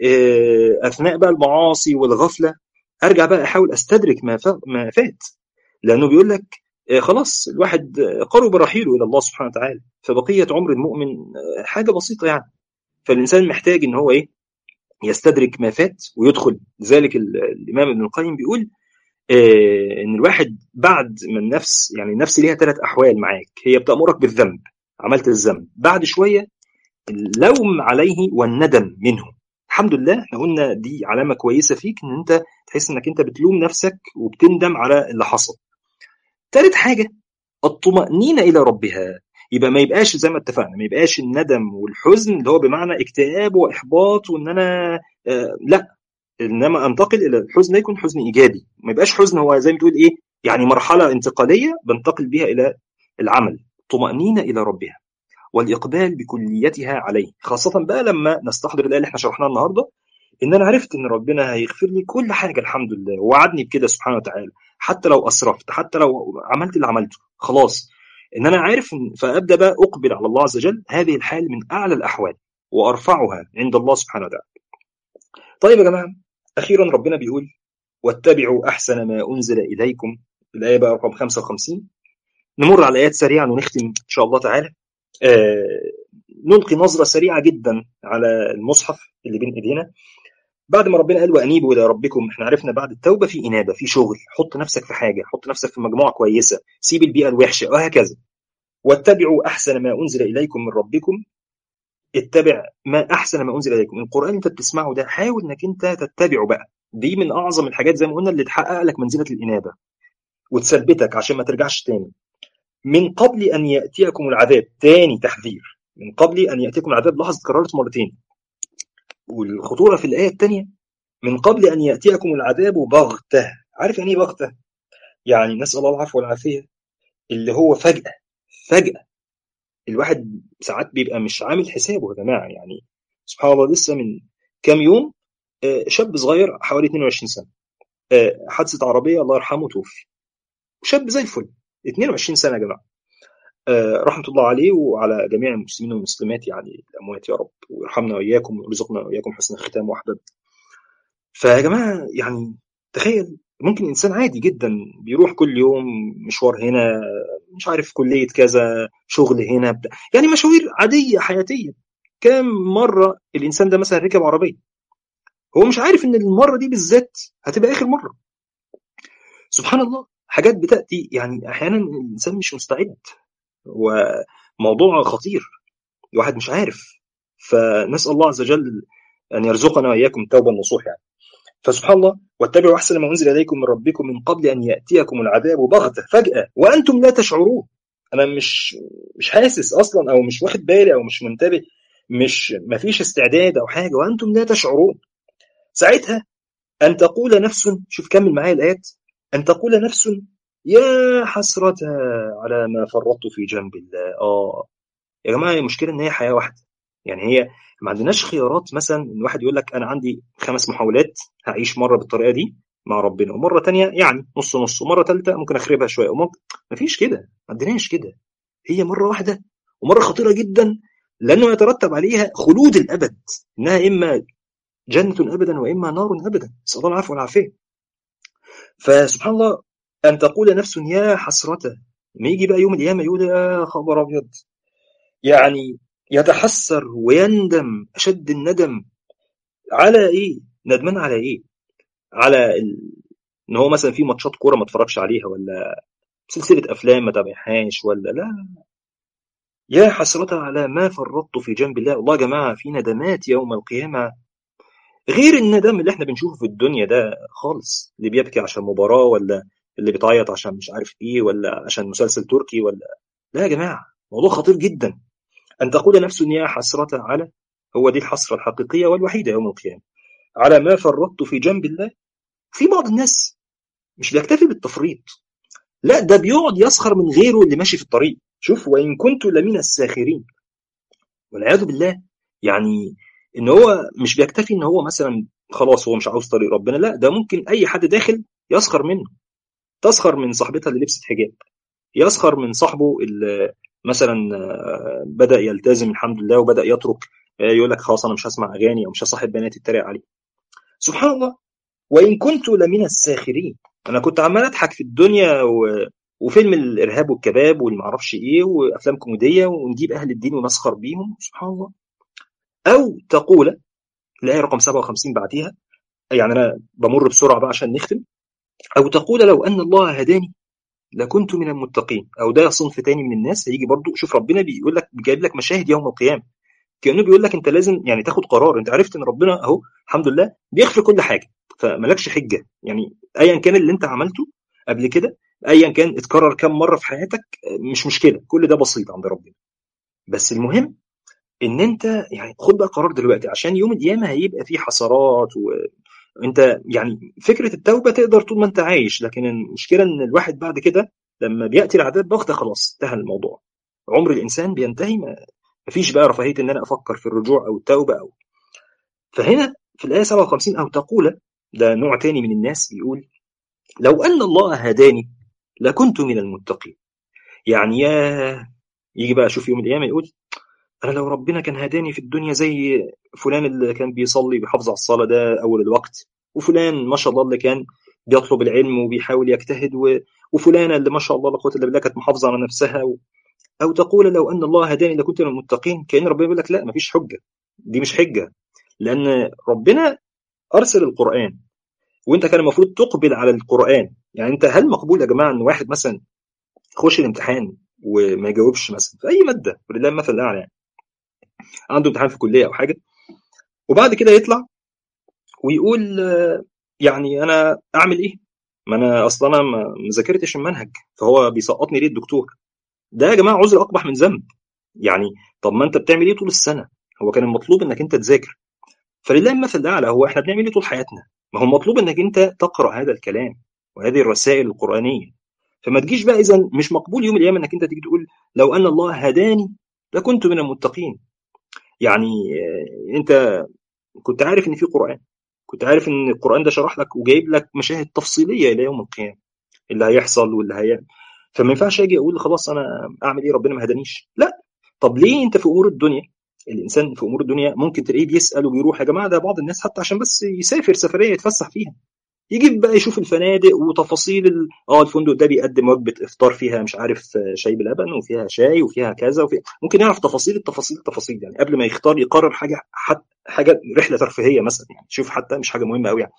اثناء بقى المعاصي والغفله ارجع بقى احاول استدرك ما ما فات لانه بيقول لك خلاص الواحد قرب رحيله الى الله سبحانه وتعالى فبقيه عمر المؤمن حاجه بسيطه يعني فالانسان محتاج ان هو ايه يستدرك ما فات ويدخل لذلك الامام ابن القيم بيقول ان الواحد بعد ما النفس يعني النفس ليها ثلاث احوال معاك هي بتامرك بالذنب عملت الذنب بعد شويه اللوم عليه والندم منه الحمد لله احنا قلنا دي علامه كويسه فيك ان انت تحس انك انت بتلوم نفسك وبتندم على اللي حصل ثالث حاجه الطمأنينة إلى ربها يبقى ما يبقاش زي ما اتفقنا ما يبقاش الندم والحزن اللي هو بمعنى اكتئاب واحباط وان انا آه لا انما انتقل الى الحزن لا يكون حزن ايجابي ما يبقاش حزن هو زي ما تقول ايه يعني مرحله انتقاليه بنتقل بها الى العمل طمأنينة الى ربها والاقبال بكليتها عليه خاصه بقى لما نستحضر الايه اللي احنا شرحناها النهارده ان انا عرفت ان ربنا هيغفر لي كل حاجه الحمد لله ووعدني بكده سبحانه وتعالى حتى لو اسرفت حتى لو عملت اللي عملته خلاص ان انا عارف فابدا بقى اقبل على الله عز وجل هذه الحال من اعلى الاحوال وارفعها عند الله سبحانه وتعالى. طيب يا جماعه اخيرا ربنا بيقول واتبعوا احسن ما انزل اليكم الايه بقى رقم 55 نمر على ايات سريعا ونختم ان شاء الله تعالى. آه نلقي نظره سريعه جدا على المصحف اللي بين ايدينا بعد ما ربنا قال وانيبوا الى ربكم احنا عرفنا بعد التوبه في انابه في شغل حط نفسك في حاجه حط نفسك في مجموعه كويسه سيب البيئه الوحشه وهكذا واتبعوا احسن ما انزل اليكم من ربكم اتبع ما احسن ما انزل اليكم القران اللي انت بتسمعه ده حاول انك انت تتبعه بقى دي من اعظم الحاجات زي ما قلنا اللي تحقق لك منزله الانابه وتثبتك عشان ما ترجعش تاني من قبل ان ياتيكم العذاب تاني تحذير من قبل ان ياتيكم العذاب لاحظ اتكررت مرتين والخطوره في الايه الثانيه من قبل ان ياتيكم العذاب بغته عارف يعني ايه بغته يعني نسال الله العفو والعافيه اللي هو فجاه فجاه الواحد ساعات بيبقى مش عامل حسابه يا جماعه يعني سبحان الله لسه من كام يوم شاب صغير حوالي 22 سنه حادثه عربيه الله يرحمه توفي شاب زي الفل 22 سنه يا جماعه رحمه الله عليه وعلى جميع المسلمين والمسلمات يعني الاموات يا رب ويرحمنا واياكم ويرزقنا واياكم حسن الختام واحباب فيا جماعه يعني تخيل ممكن انسان عادي جدا بيروح كل يوم مشوار هنا مش عارف كليه كذا شغل هنا بتاع. يعني مشاوير عاديه حياتيه كام مره الانسان ده مثلا ركب عربيه هو مش عارف ان المره دي بالذات هتبقى اخر مره سبحان الله حاجات بتاتي يعني احيانا الانسان مش مستعد وموضوع خطير الواحد مش عارف فنسال الله عز وجل ان يرزقنا واياكم التوبه النصوح يعني فسبحان الله واتبعوا احسن ما انزل اليكم من ربكم من قبل ان ياتيكم العذاب بغته فجاه وانتم لا تشعرون انا مش مش حاسس اصلا او مش واخد بالي او مش منتبه مش ما فيش استعداد او حاجه وانتم لا تشعرون ساعتها أن تقول نفس شوف كمل معايا الآيات أن تقول نفس يا حسرة على ما فرطت في جنب الله آه يا جماعة المشكلة إن هي حياة واحدة يعني هي ما عندناش خيارات مثلا إن واحد يقول لك أنا عندي خمس محاولات هعيش مرة بالطريقة دي مع ربنا ومرة تانية يعني نص نص ومرة تالتة ممكن أخربها شوية وممكن مفيش كده ما عندناش كده هي مرة واحدة ومرة خطيرة جدا لأنه يترتب عليها خلود الأبد إنها إما جنة أبدا وإما نار أبدا نسأل الله العفو والعافية فسبحان الله أن تقول نفس يا حسرة ما يجي بقى يوم القيامة يقول يا خبر أبيض يعني يتحسر ويندم أشد الندم على إيه؟ ندمان على إيه؟ على ال... إن هو مثلا في ماتشات كورة ما اتفرجش عليها ولا سلسلة أفلام ما تابعهاش ولا لا يا حسرة على ما فرطت في جنب الله والله يا جماعة في ندمات يوم القيامة غير الندم اللي احنا بنشوفه في الدنيا ده خالص اللي بيبكي عشان مباراة ولا اللي بيتعيط عشان مش عارف ايه ولا عشان مسلسل تركي ولا لا يا جماعة موضوع خطير جدا أن تقول نفس يا حسرة على هو دي الحسرة الحقيقية والوحيدة يوم القيامة على ما فرطت في جنب الله في بعض الناس مش بيكتفي بالتفريط لا ده بيقعد يسخر من غيره اللي ماشي في الطريق شوف وإن كنت لمن الساخرين والعياذ بالله يعني ان هو مش بيكتفي ان هو مثلا خلاص هو مش عاوز طريق ربنا لا ده ممكن اي حد داخل يسخر منه تسخر من صاحبتها اللي لبست حجاب يسخر من صاحبه اللي مثلا بدا يلتزم الحمد لله وبدا يترك يقول لك خلاص انا مش هسمع اغاني او مش هصاحب بنات يتريق عليه سبحان الله وان كنت لمن الساخرين انا كنت عمال اضحك في الدنيا و... وفيلم الارهاب والكباب والمعرفش ايه وافلام كوميديه ونجيب اهل الدين ونسخر بيهم سبحان الله او تقول الايه رقم 57 بعديها يعني انا بمر بسرعه بقى عشان نختم او تقول لو ان الله هداني لكنت من المتقين او ده صنف تاني من الناس هيجي برضو شوف ربنا بيقول لك جايب لك مشاهد يوم القيامه كانه بيقول لك انت لازم يعني تاخد قرار انت عرفت ان ربنا اهو الحمد لله بيغفر كل حاجه فمالكش حجه يعني ايا كان اللي انت عملته قبل كده ايا كان اتكرر كم مره في حياتك مش مشكله كل ده بسيط عند ربنا بس المهم ان انت يعني خد بقى قرار دلوقتي عشان يوم القيامه هيبقى فيه حسرات وانت يعني فكره التوبه تقدر طول ما انت عايش لكن المشكله ان الواحد بعد كده لما بياتي العذاب بغته خلاص انتهى الموضوع عمر الانسان بينتهي ما فيش بقى رفاهيه ان انا افكر في الرجوع او التوبه او فهنا في الايه 57 او تقول ده نوع تاني من الناس بيقول لو ان الله هداني لكنت من المتقين يعني يا يجي بقى شوف يوم القيامه يقول انا لو ربنا كان هداني في الدنيا زي فلان اللي كان بيصلي بيحافظ على الصلاه ده اول الوقت وفلان ما شاء الله اللي كان بيطلب العلم وبيحاول يجتهد و... وفلانه اللي ما شاء الله لا قوه الا بالله كانت محافظه على نفسها و... او تقول لو ان الله هداني لكنت من المتقين كان ربنا بيقول لك لا مفيش حجه دي مش حجه لان ربنا ارسل القران وانت كان المفروض تقبل على القران يعني انت هل مقبول يا جماعه ان واحد مثلا يخش الامتحان وما يجاوبش مثلا في اي ماده ولله المثل الاعلى يعني عنده امتحان في كليه او حاجه وبعد كده يطلع ويقول يعني انا اعمل ايه؟ ما انا اصلا انا ما ذاكرتش المنهج فهو بيسقطني ليه الدكتور؟ ده يا جماعه عذر اقبح من ذنب يعني طب ما انت بتعمل ايه طول السنه؟ هو كان المطلوب انك انت تذاكر فلله المثل الاعلى هو احنا بنعمل ايه طول حياتنا؟ ما هو المطلوب انك انت تقرا هذا الكلام وهذه الرسائل القرانيه فما تجيش بقى اذا مش مقبول يوم القيامه انك انت تيجي تقول لو ان الله هداني لكنت من المتقين يعني انت كنت عارف ان في قران كنت عارف ان القران ده شرح لك وجايب لك مشاهد تفصيليه الى يوم القيامه اللي هيحصل واللي هيعمل فما ينفعش اجي اقول خلاص انا اعمل ايه ربنا ما هدانيش لا طب ليه انت في امور الدنيا الانسان في امور الدنيا ممكن تلاقيه بيسال وبيروح يا جماعه ده بعض الناس حتى عشان بس يسافر سفريه يتفسح فيها يجي بقى يشوف الفنادق وتفاصيل ال... اه الفندق ده بيقدم وجبه افطار فيها مش عارف شاي بلبن وفيها شاي وفيها كذا وفي... ممكن يعرف تفاصيل التفاصيل التفاصيل يعني قبل ما يختار يقرر حاجه حت... حاجه رحله ترفيهيه مثلا يعني شوف حتى مش حاجه مهمه قوي يعني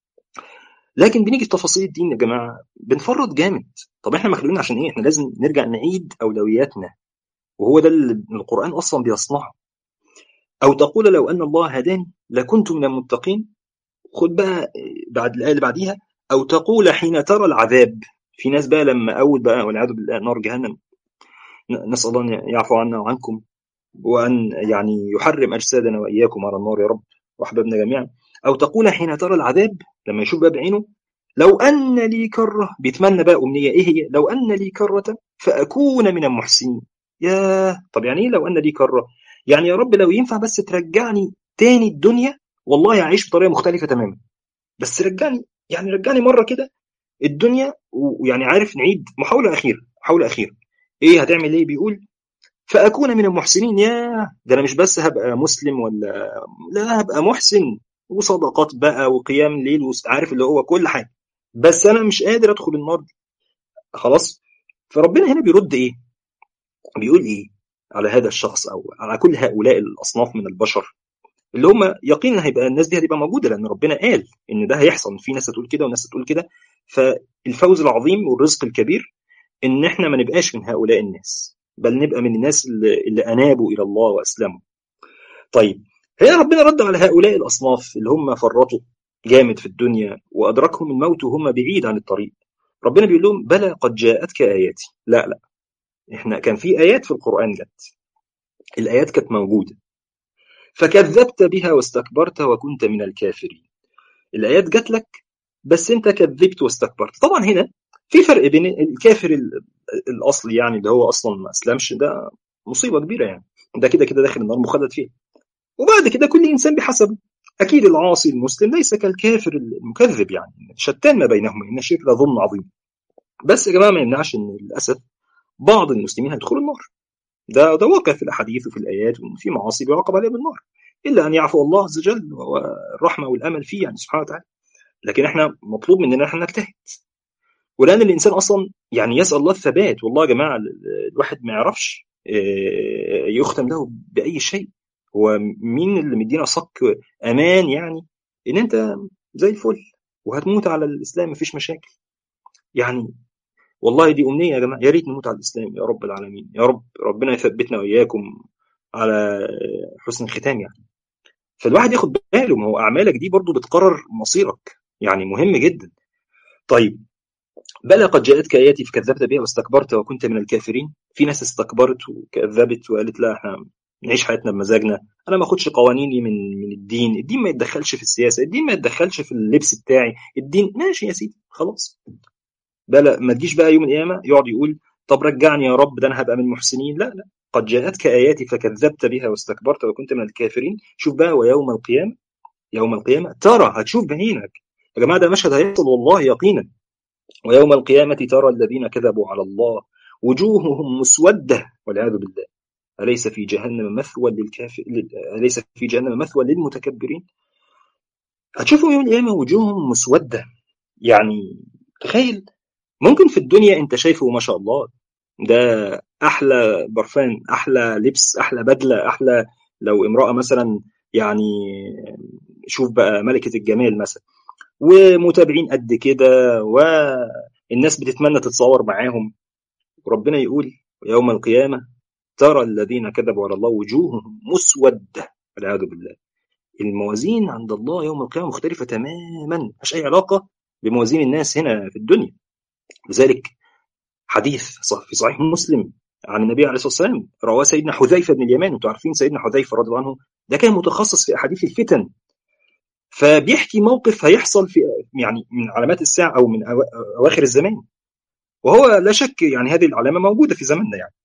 لكن بنيجي في تفاصيل الدين يا جماعه بنفرط جامد طب احنا مخلوقين عشان ايه احنا لازم نرجع نعيد اولوياتنا وهو ده اللي القران اصلا بيصنعه او تقول لو ان الله هداني لكنت من المتقين خد بقى بعد الايه اللي بعديها او تقول حين ترى العذاب في ناس بقى لما اول بقى والعياذ بالله نار جهنم نسال الله ان يعفو عنا وعنكم وان يعني يحرم اجسادنا واياكم على النار يا رب واحبابنا جميعا او تقول حين ترى العذاب لما يشوف بقى بعينه لو ان لي كره بيتمنى بقى امنيه ايه هي لو ان لي كره فاكون من المحسنين يا طب يعني ايه لو ان لي كره يعني يا رب لو ينفع بس ترجعني تاني الدنيا والله هعيش بطريقه مختلفه تماما بس رجعني يعني رجعني مره كده الدنيا ويعني عارف نعيد محاوله اخيره محاوله اخيره ايه هتعمل ايه بيقول فاكون من المحسنين يا ده انا مش بس هبقى مسلم ولا لا هبقى محسن وصدقات بقى وقيام ليل وعارف اللي هو كل حاجه بس انا مش قادر ادخل النار دي خلاص فربنا هنا بيرد ايه بيقول ايه على هذا الشخص او على كل هؤلاء الاصناف من البشر اللي هم يقينا هيبقى الناس دي هتبقى موجوده لان ربنا قال ان ده هيحصل في ناس هتقول كده وناس هتقول كده فالفوز العظيم والرزق الكبير ان احنا ما نبقاش من هؤلاء الناس بل نبقى من الناس اللي, اللي انابوا الى الله واسلموا طيب هنا ربنا رد على هؤلاء الاصناف اللي هم فرطوا جامد في الدنيا وادركهم الموت وهم بعيد عن الطريق ربنا بيقول لهم بلى قد جاءتك اياتي لا لا احنا كان في ايات في القران جت الايات كانت موجوده فكذبت بها واستكبرت وكنت من الكافرين الايات جات لك بس انت كذبت واستكبرت طبعا هنا في فرق بين الكافر الاصلي يعني اللي هو اصلا ما اسلمش ده مصيبه كبيره يعني ده كده كده داخل النار مخلد فيها وبعد كده كل انسان بحسبه اكيد العاصي المسلم ليس كالكافر المكذب يعني شتان ما بينهما ان الشرك لظلم عظيم بس يا جماعه ما يمنعش ان للاسف بعض المسلمين هيدخلوا النار ده ده واقع في الاحاديث وفي الايات وان في معاصي بيعاقب عليها بالنار الا ان يعفو الله عز وجل والرحمه والامل فيه يعني سبحانه وتعالى لكن احنا مطلوب مننا احنا نجتهد ولان الانسان اصلا يعني يسال الله الثبات والله يا جماعه الواحد ما يعرفش يختم له باي شيء هو مين اللي مدينا صك امان يعني ان انت زي الفل وهتموت على الاسلام مفيش مشاكل يعني والله دي امنيه يا جماعه يا ريت نموت على الاسلام يا رب العالمين يا رب ربنا يثبتنا واياكم على حسن الختام يعني فالواحد ياخد باله ما هو اعمالك دي برضو بتقرر مصيرك يعني مهم جدا طيب بلى قد جاءتك اياتي فكذبت بها واستكبرت وكنت من الكافرين في ناس استكبرت وكذبت وقالت لا احنا نعيش حياتنا بمزاجنا انا ما اخدش قوانيني من من الدين الدين ما يتدخلش في السياسه الدين ما يتدخلش في اللبس بتاعي الدين ماشي يا سيدي خلاص بلا ما تجيش بقى يوم القيامه يقعد يقول طب رجعني يا رب ده انا هبقى من المحسنين لا لا قد جاءتك اياتي فكذبت بها واستكبرت وكنت من الكافرين شوف بقى ويوم القيامه يوم القيامه ترى هتشوف بعينك يا جماعه ده مشهد هيحصل والله يقينا ويوم القيامه ترى الذين كذبوا على الله وجوههم مسوده والعياذ بالله أليس في جهنم مثوى للكافر أليس في جهنم مثوى للمتكبرين هتشوفوا يوم القيامة وجوههم مسودة يعني تخيل ممكن في الدنيا انت شايفه ما شاء الله ده احلى برفان احلى لبس احلى بدله احلى لو امراه مثلا يعني شوف بقى ملكه الجمال مثلا ومتابعين قد كده والناس بتتمنى تتصور معاهم وربنا يقول يوم القيامه ترى الذين كذبوا على الله وجوههم مسوده والعياذ بالله الموازين عند الله يوم القيامه مختلفه تماما مش اي علاقه بموازين الناس هنا في الدنيا لذلك حديث في صحيح مسلم عن النبي عليه الصلاه والسلام رواه سيدنا حذيفه بن اليمان انتم عارفين سيدنا حذيفه رضي الله عنه ده كان متخصص في احاديث الفتن فبيحكي موقف هيحصل في يعني من علامات الساعه او من اواخر الزمان وهو لا شك يعني هذه العلامه موجوده في زماننا يعني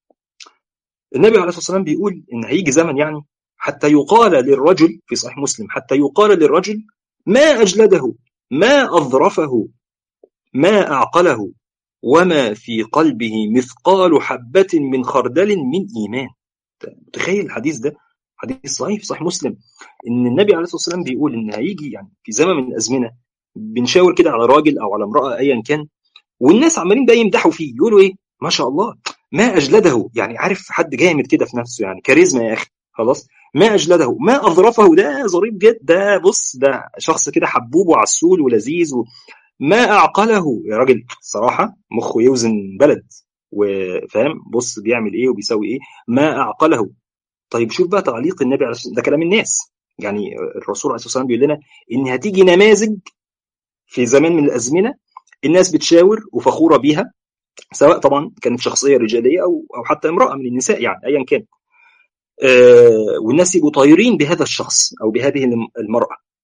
النبي عليه الصلاه والسلام بيقول ان هيجي زمن يعني حتى يقال للرجل في صحيح مسلم حتى يقال للرجل ما اجلده ما اظرفه ما اعقله وما في قلبه مثقال حبة من خردل من إيمان تخيل الحديث ده حديث صحيح في صحيح مسلم إن النبي عليه الصلاة والسلام بيقول إن هيجي يعني في زمن من الأزمنة بنشاور كده على راجل أو على امرأة أيا كان والناس عمالين بقى يمدحوا فيه يقولوا إيه ما شاء الله ما أجلده يعني عارف حد جامد كده في نفسه يعني كاريزما يا أخي خلاص ما أجلده ما أظرفه ده ظريف جدا ده بص ده شخص كده حبوب وعسول ولذيذ و... ما أعقله يا راجل صراحة مخه يوزن بلد وفاهم بص بيعمل إيه وبيسوي إيه ما أعقله طيب شوف بقى تعليق النبي عليه ده كلام الناس يعني الرسول عليه الصلاة والسلام بيقول لنا إن هتيجي نماذج في زمان من الأزمنة الناس بتشاور وفخورة بيها سواء طبعا كانت شخصية رجالية أو أو حتى امرأة من النساء يعني أيا كان آه والناس يبقوا طايرين بهذا الشخص أو بهذه المرأة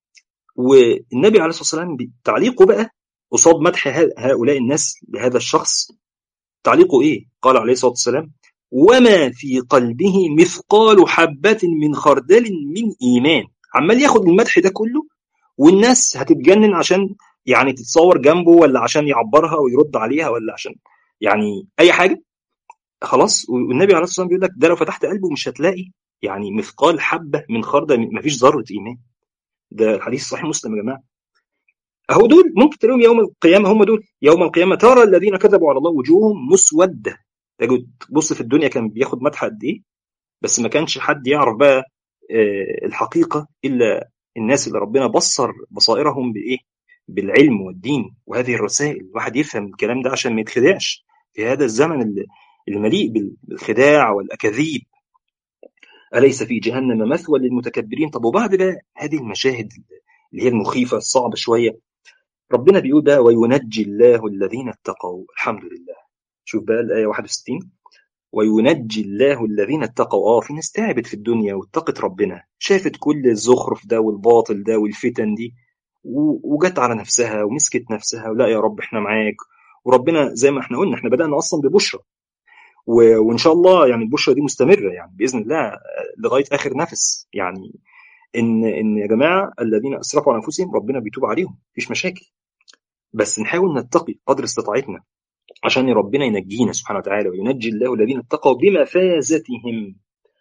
والنبي عليه الصلاه والسلام تعليقه بقى قصاد مدح هؤلاء الناس لهذا الشخص تعليقه ايه؟ قال عليه الصلاه والسلام: وما في قلبه مثقال حبة من خردل من إيمان عمال ياخد المدح ده كله والناس هتتجنن عشان يعني تتصور جنبه ولا عشان يعبرها ويرد عليها ولا عشان يعني أي حاجة خلاص والنبي عليه الصلاة والسلام بيقول لك ده لو فتحت قلبه مش هتلاقي يعني مثقال حبة من خردل مفيش ذرة إيمان ده الحديث صحيح مسلم يا جماعة اهو دول ممكن تلاقيهم يوم القيامه هم دول يوم القيامه ترى الذين كذبوا على الله وجوههم مسوده تبص في الدنيا كان بياخد مدح قد ايه بس ما كانش حد يعرف بقى الحقيقه الا الناس اللي ربنا بصر بصائرهم بايه بالعلم والدين وهذه الرسائل الواحد يفهم الكلام ده عشان ما يتخدعش في هذا الزمن المليء بالخداع والاكاذيب اليس في جهنم مثوى للمتكبرين طب وبعد بقى هذه المشاهد اللي هي المخيفه الصعبه شويه ربنا بيقول بقى وينجي الله الذين اتقوا الحمد لله شوف بقى الآية 61 وينجي الله الذين اتقوا اه في ناس تعبت في الدنيا واتقت ربنا شافت كل الزخرف ده والباطل ده والفتن دي وجت على نفسها ومسكت نفسها ولا يا رب احنا معاك وربنا زي ما احنا قلنا احنا بدأنا أصلا ببشرى وإن شاء الله يعني البشرى دي مستمرة يعني بإذن الله لغاية آخر نفس يعني إن إن يا جماعة الذين أسرفوا على أنفسهم ربنا بيتوب عليهم مفيش مشاكل بس نحاول نتقي قدر استطاعتنا عشان ربنا ينجينا سبحانه وتعالى وينجي الله الذين اتقوا بمفازتهم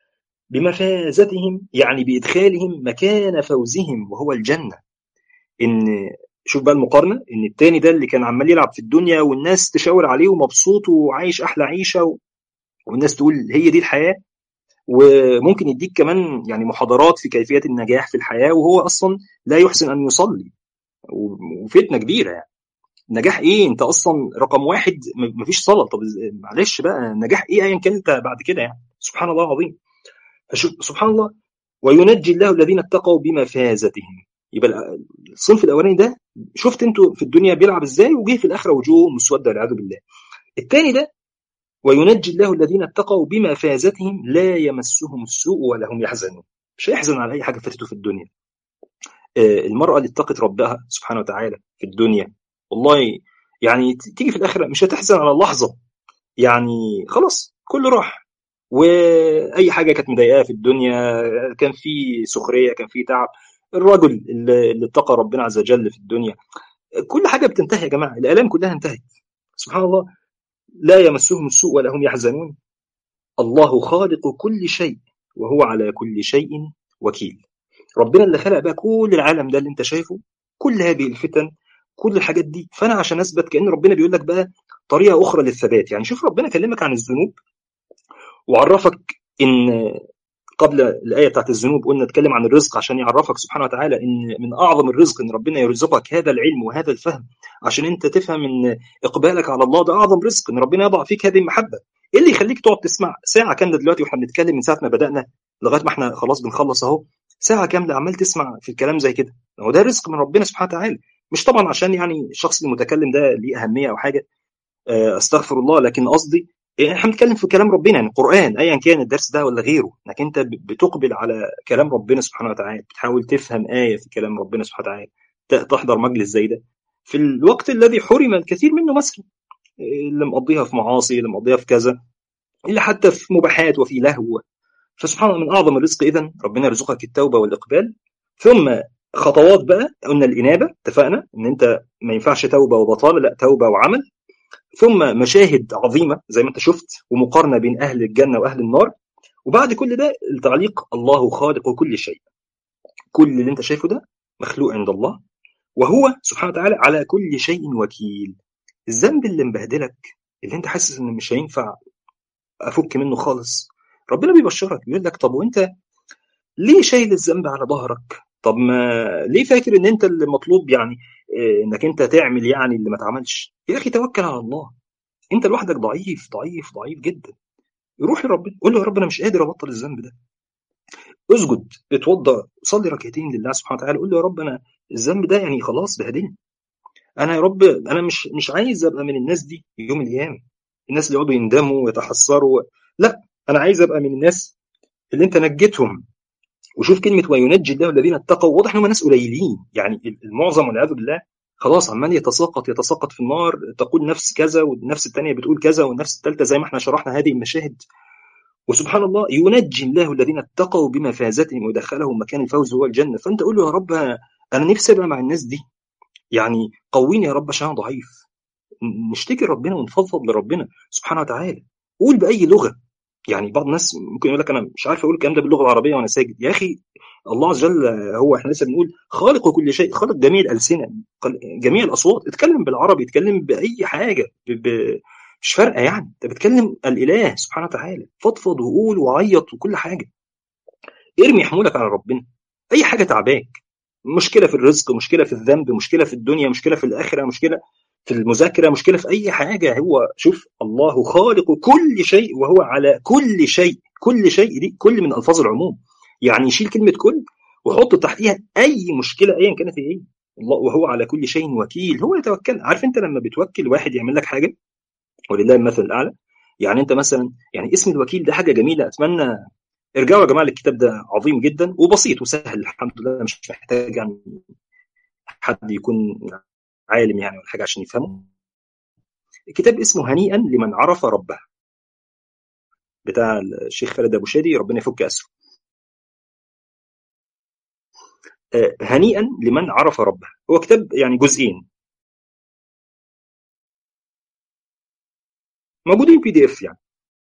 بمفازتهم يعني بإدخالهم مكان فوزهم وهو الجنة إن شوف بقى المقارنة إن التاني ده اللي كان عمال يلعب في الدنيا والناس تشاور عليه ومبسوط وعايش أحلى عيشة و... والناس تقول هي دي الحياة وممكن يديك كمان يعني محاضرات في كيفية النجاح في الحياة وهو أصلا لا يحسن أن يصلي وفتنة كبيرة يعني نجاح ايه انت اصلا رقم واحد مفيش صلاه طب معلش بقى نجاح ايه ايا كان انت بعد كده يعني سبحان الله العظيم سبحان الله وينجي الله الذين اتقوا بمفازتهم يبقى الصنف الاولاني ده شفت انتوا في الدنيا بيلعب ازاي وجه في الاخره وجوه مسوده والعياذ بالله الثاني ده وينجي الله الذين اتقوا بمفازتهم لا يمسهم السوء ولا هم يحزنون مش هيحزن على اي حاجه فاتته في الدنيا المراه اللي اتقت ربها سبحانه وتعالى في الدنيا والله يعني تيجي في الاخره مش هتحزن على اللحظه يعني خلاص كله راح واي حاجه كانت مضايقاه في الدنيا كان في سخريه كان في تعب الرجل اللي اتقى ربنا عز وجل في الدنيا كل حاجه بتنتهي يا جماعه الالام كلها انتهت سبحان الله لا يمسهم السوء ولا هم يحزنون الله خالق كل شيء وهو على كل شيء وكيل ربنا اللي خلق بقى كل العالم ده اللي انت شايفه كل هذه الفتن كل الحاجات دي فانا عشان اثبت كان ربنا بيقول لك بقى طريقه اخرى للثبات يعني شوف ربنا كلمك عن الذنوب وعرفك ان قبل الايه بتاعت الذنوب قلنا اتكلم عن الرزق عشان يعرفك سبحانه وتعالى ان من اعظم الرزق ان ربنا يرزقك هذا العلم وهذا الفهم عشان انت تفهم ان اقبالك على الله ده اعظم رزق ان ربنا يضع فيك هذه المحبه ايه اللي يخليك تقعد تسمع ساعه كامله دلوقتي واحنا بنتكلم من ساعه ما بدانا لغايه ما احنا خلاص بنخلص اهو ساعه كامله عمال تسمع في الكلام زي كده هو ده رزق من ربنا سبحانه وتعالى مش طبعا عشان يعني الشخص المتكلم ده ليه اهميه او حاجه استغفر الله لكن قصدي احنا بنتكلم في كلام ربنا يعني القران ايا كان الدرس ده ولا غيره انك انت بتقبل على كلام ربنا سبحانه وتعالى بتحاول تفهم ايه في كلام ربنا سبحانه وتعالى تحضر مجلس زي ده في الوقت الذي حرم الكثير منه مثلا اللي مقضيها في معاصي اللي مقضيها في كذا اللي حتى في مباحات وفي لهو فسبحان الله من اعظم الرزق اذا ربنا يرزقك التوبه والاقبال ثم خطوات بقى قلنا الانابه اتفقنا ان انت ما ينفعش توبه وبطاله لا توبه وعمل ثم مشاهد عظيمه زي ما انت شفت ومقارنه بين اهل الجنه واهل النار وبعد كل ده التعليق الله خالق كل شيء كل اللي انت شايفه ده مخلوق عند الله وهو سبحانه وتعالى على كل شيء وكيل الذنب اللي مبهدلك اللي انت حاسس ان مش هينفع افك منه خالص ربنا بيبشرك بيقول لك طب وانت ليه شايل الذنب على ظهرك طب ما ليه فاكر ان انت اللي مطلوب يعني انك انت تعمل يعني اللي ما اتعملش يا اخي توكل على الله انت لوحدك ضعيف ضعيف ضعيف جدا روح لربنا قول له يا رب انا مش قادر ابطل الذنب ده اسجد اتوضى صلي ركعتين لله سبحانه وتعالى قول له يا رب انا الذنب ده يعني خلاص بهدلني انا يا رب انا مش مش عايز ابقى من الناس دي يوم القيامه الناس اللي يقعدوا يندموا ويتحسروا لا انا عايز ابقى من الناس اللي انت نجيتهم وشوف كلمه وينجي الله الذين اتقوا واضح ان هم ناس قليلين يعني المعظم والعياذ بالله خلاص عمال يتساقط يتساقط في النار تقول نفس كذا والنفس الثانيه بتقول كذا والنفس الثالثه زي ما احنا شرحنا هذه المشاهد وسبحان الله ينجي الله الذين اتقوا بمفازتهم ويدخلهم مكان الفوز هو الجنه فانت قول له يا رب انا نفسي ابقى مع الناس دي يعني قويني يا رب عشان انا ضعيف نشتكي ربنا ونفضفض لربنا سبحانه وتعالى قول باي لغه يعني بعض الناس ممكن يقول لك انا مش عارف اقول الكلام ده باللغه العربيه وانا ساجد يا اخي الله عز وجل هو احنا لسه بنقول خالق كل شيء خالق جميع الالسنه جميع الاصوات اتكلم بالعربي اتكلم باي حاجه ب... ب... مش فارقه يعني انت بتكلم الاله سبحانه وتعالى فضفض وقول وعيط وكل حاجه ارمي حمولك على ربنا اي حاجه تعباك مشكله في الرزق مشكله في الذنب مشكله في الدنيا مشكله في الاخره مشكله في المذاكره مشكله في اي حاجه هو شوف الله خالق كل شيء وهو على كل شيء كل شيء دي كل من الفاظ العموم يعني يشيل كلمه كل وحط تحتيها اي مشكله ايا كانت هي ايه الله وهو على كل شيء وكيل هو يتوكل عارف انت لما بتوكل واحد يعمل لك حاجه ولله المثل الاعلى يعني انت مثلا يعني اسم الوكيل ده حاجه جميله اتمنى ارجعوا يا جماعه للكتاب ده عظيم جدا وبسيط وسهل الحمد لله مش محتاج يعني حد يكون عالم يعني ولا حاجه عشان يفهمه الكتاب اسمه هنيئا لمن عرف ربه بتاع الشيخ خالد ابو شادي ربنا يفك اسره هنيئا لمن عرف ربه هو كتاب يعني جزئين موجودين بي دي اف يعني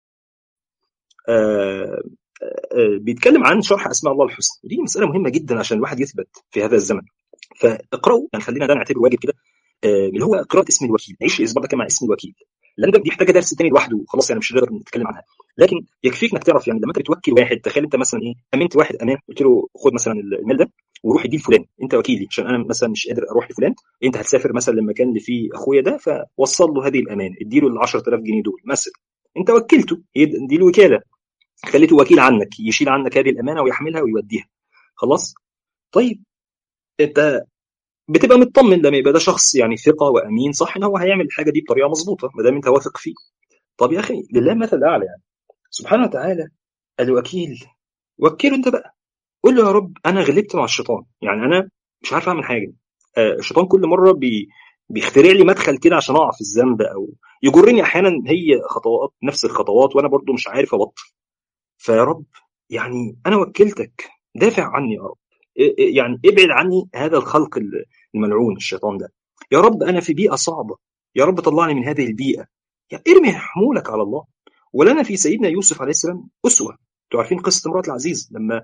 آه آه بيتكلم عن شرح اسماء الله الحسنى ودي مساله مهمه جدا عشان الواحد يثبت في هذا الزمن فاقرأوا يعني خلينا ده نعتبره واجب كده آه اللي هو قراءه اسم الوكيل نعيش الاسبوع ده مع اسم الوكيل لان دي محتاجه درس تاني لوحده خلاص يعني مش هنقدر نتكلم عنها لكن يكفيك انك تعرف يعني لما انت بتوكل واحد تخيل انت مثلا ايه امنت واحد امان قلت له خد مثلا المال ده وروح اديه لفلان انت وكيلي عشان انا مثلا مش قادر اروح لفلان انت هتسافر مثلا للمكان اللي فيه اخويا ده فوصل له هذه الامانه اديله ال 10000 جنيه دول مثلا انت وكلته دي الوكاله خليته وكيل عنك يشيل عنك هذه الامانه ويحملها ويوديها خلاص طيب انت بتبقى مطمن لما يبقى ده شخص يعني ثقه وامين صح ان هو هيعمل الحاجه دي بطريقه مظبوطه ما دام انت واثق فيه طب يا اخي لله مثل الاعلى يعني سبحانه وتعالى الوكيل وكله انت بقى قول له يا رب انا غلبت مع الشيطان يعني انا مش عارف اعمل حاجه آه الشيطان كل مره بي بيخترع لي مدخل كده عشان اقع في الذنب او يجرني احيانا هي خطوات نفس الخطوات وانا برضو مش عارف ابطل فيا رب يعني انا وكلتك دافع عني يا رب يعني ابعد عني هذا الخلق الملعون الشيطان ده يا رب انا في بيئه صعبه يا رب طلعني من هذه البيئه يعني ارمي حمولك على الله ولنا في سيدنا يوسف عليه السلام اسوه انتوا عارفين قصه امراه العزيز لما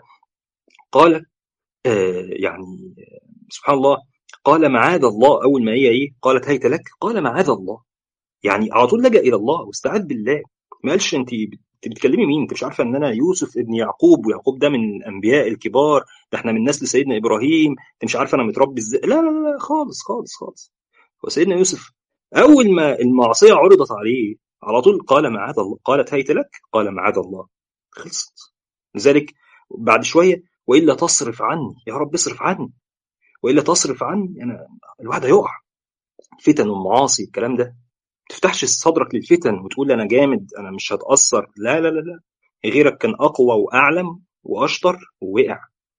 قال آه يعني سبحان الله قال معاذ الله اول ما هي ايه قالت هيت لك قال معاذ الله يعني على طول لجا الى الله واستعاذ بالله ما قالش انت بتكلمي مين انت مش عارفه ان انا يوسف ابن يعقوب ويعقوب ده من الانبياء الكبار ده احنا من نسل سيدنا ابراهيم انت مش عارفه انا متربي ازاي لا لا لا خالص خالص خالص هو سيدنا يوسف اول ما المعصيه عرضت عليه على طول قال معاذ الله قالت هيت لك قال معاذ الله خلصت لذلك بعد شويه والا تصرف عني يا رب اصرف عني والا تصرف عني انا الواحد هيقع فتن ومعاصي الكلام ده ما تفتحش صدرك للفتن وتقول انا جامد انا مش هتاثر لا لا لا لا غيرك كان اقوى واعلم واشطر ووقع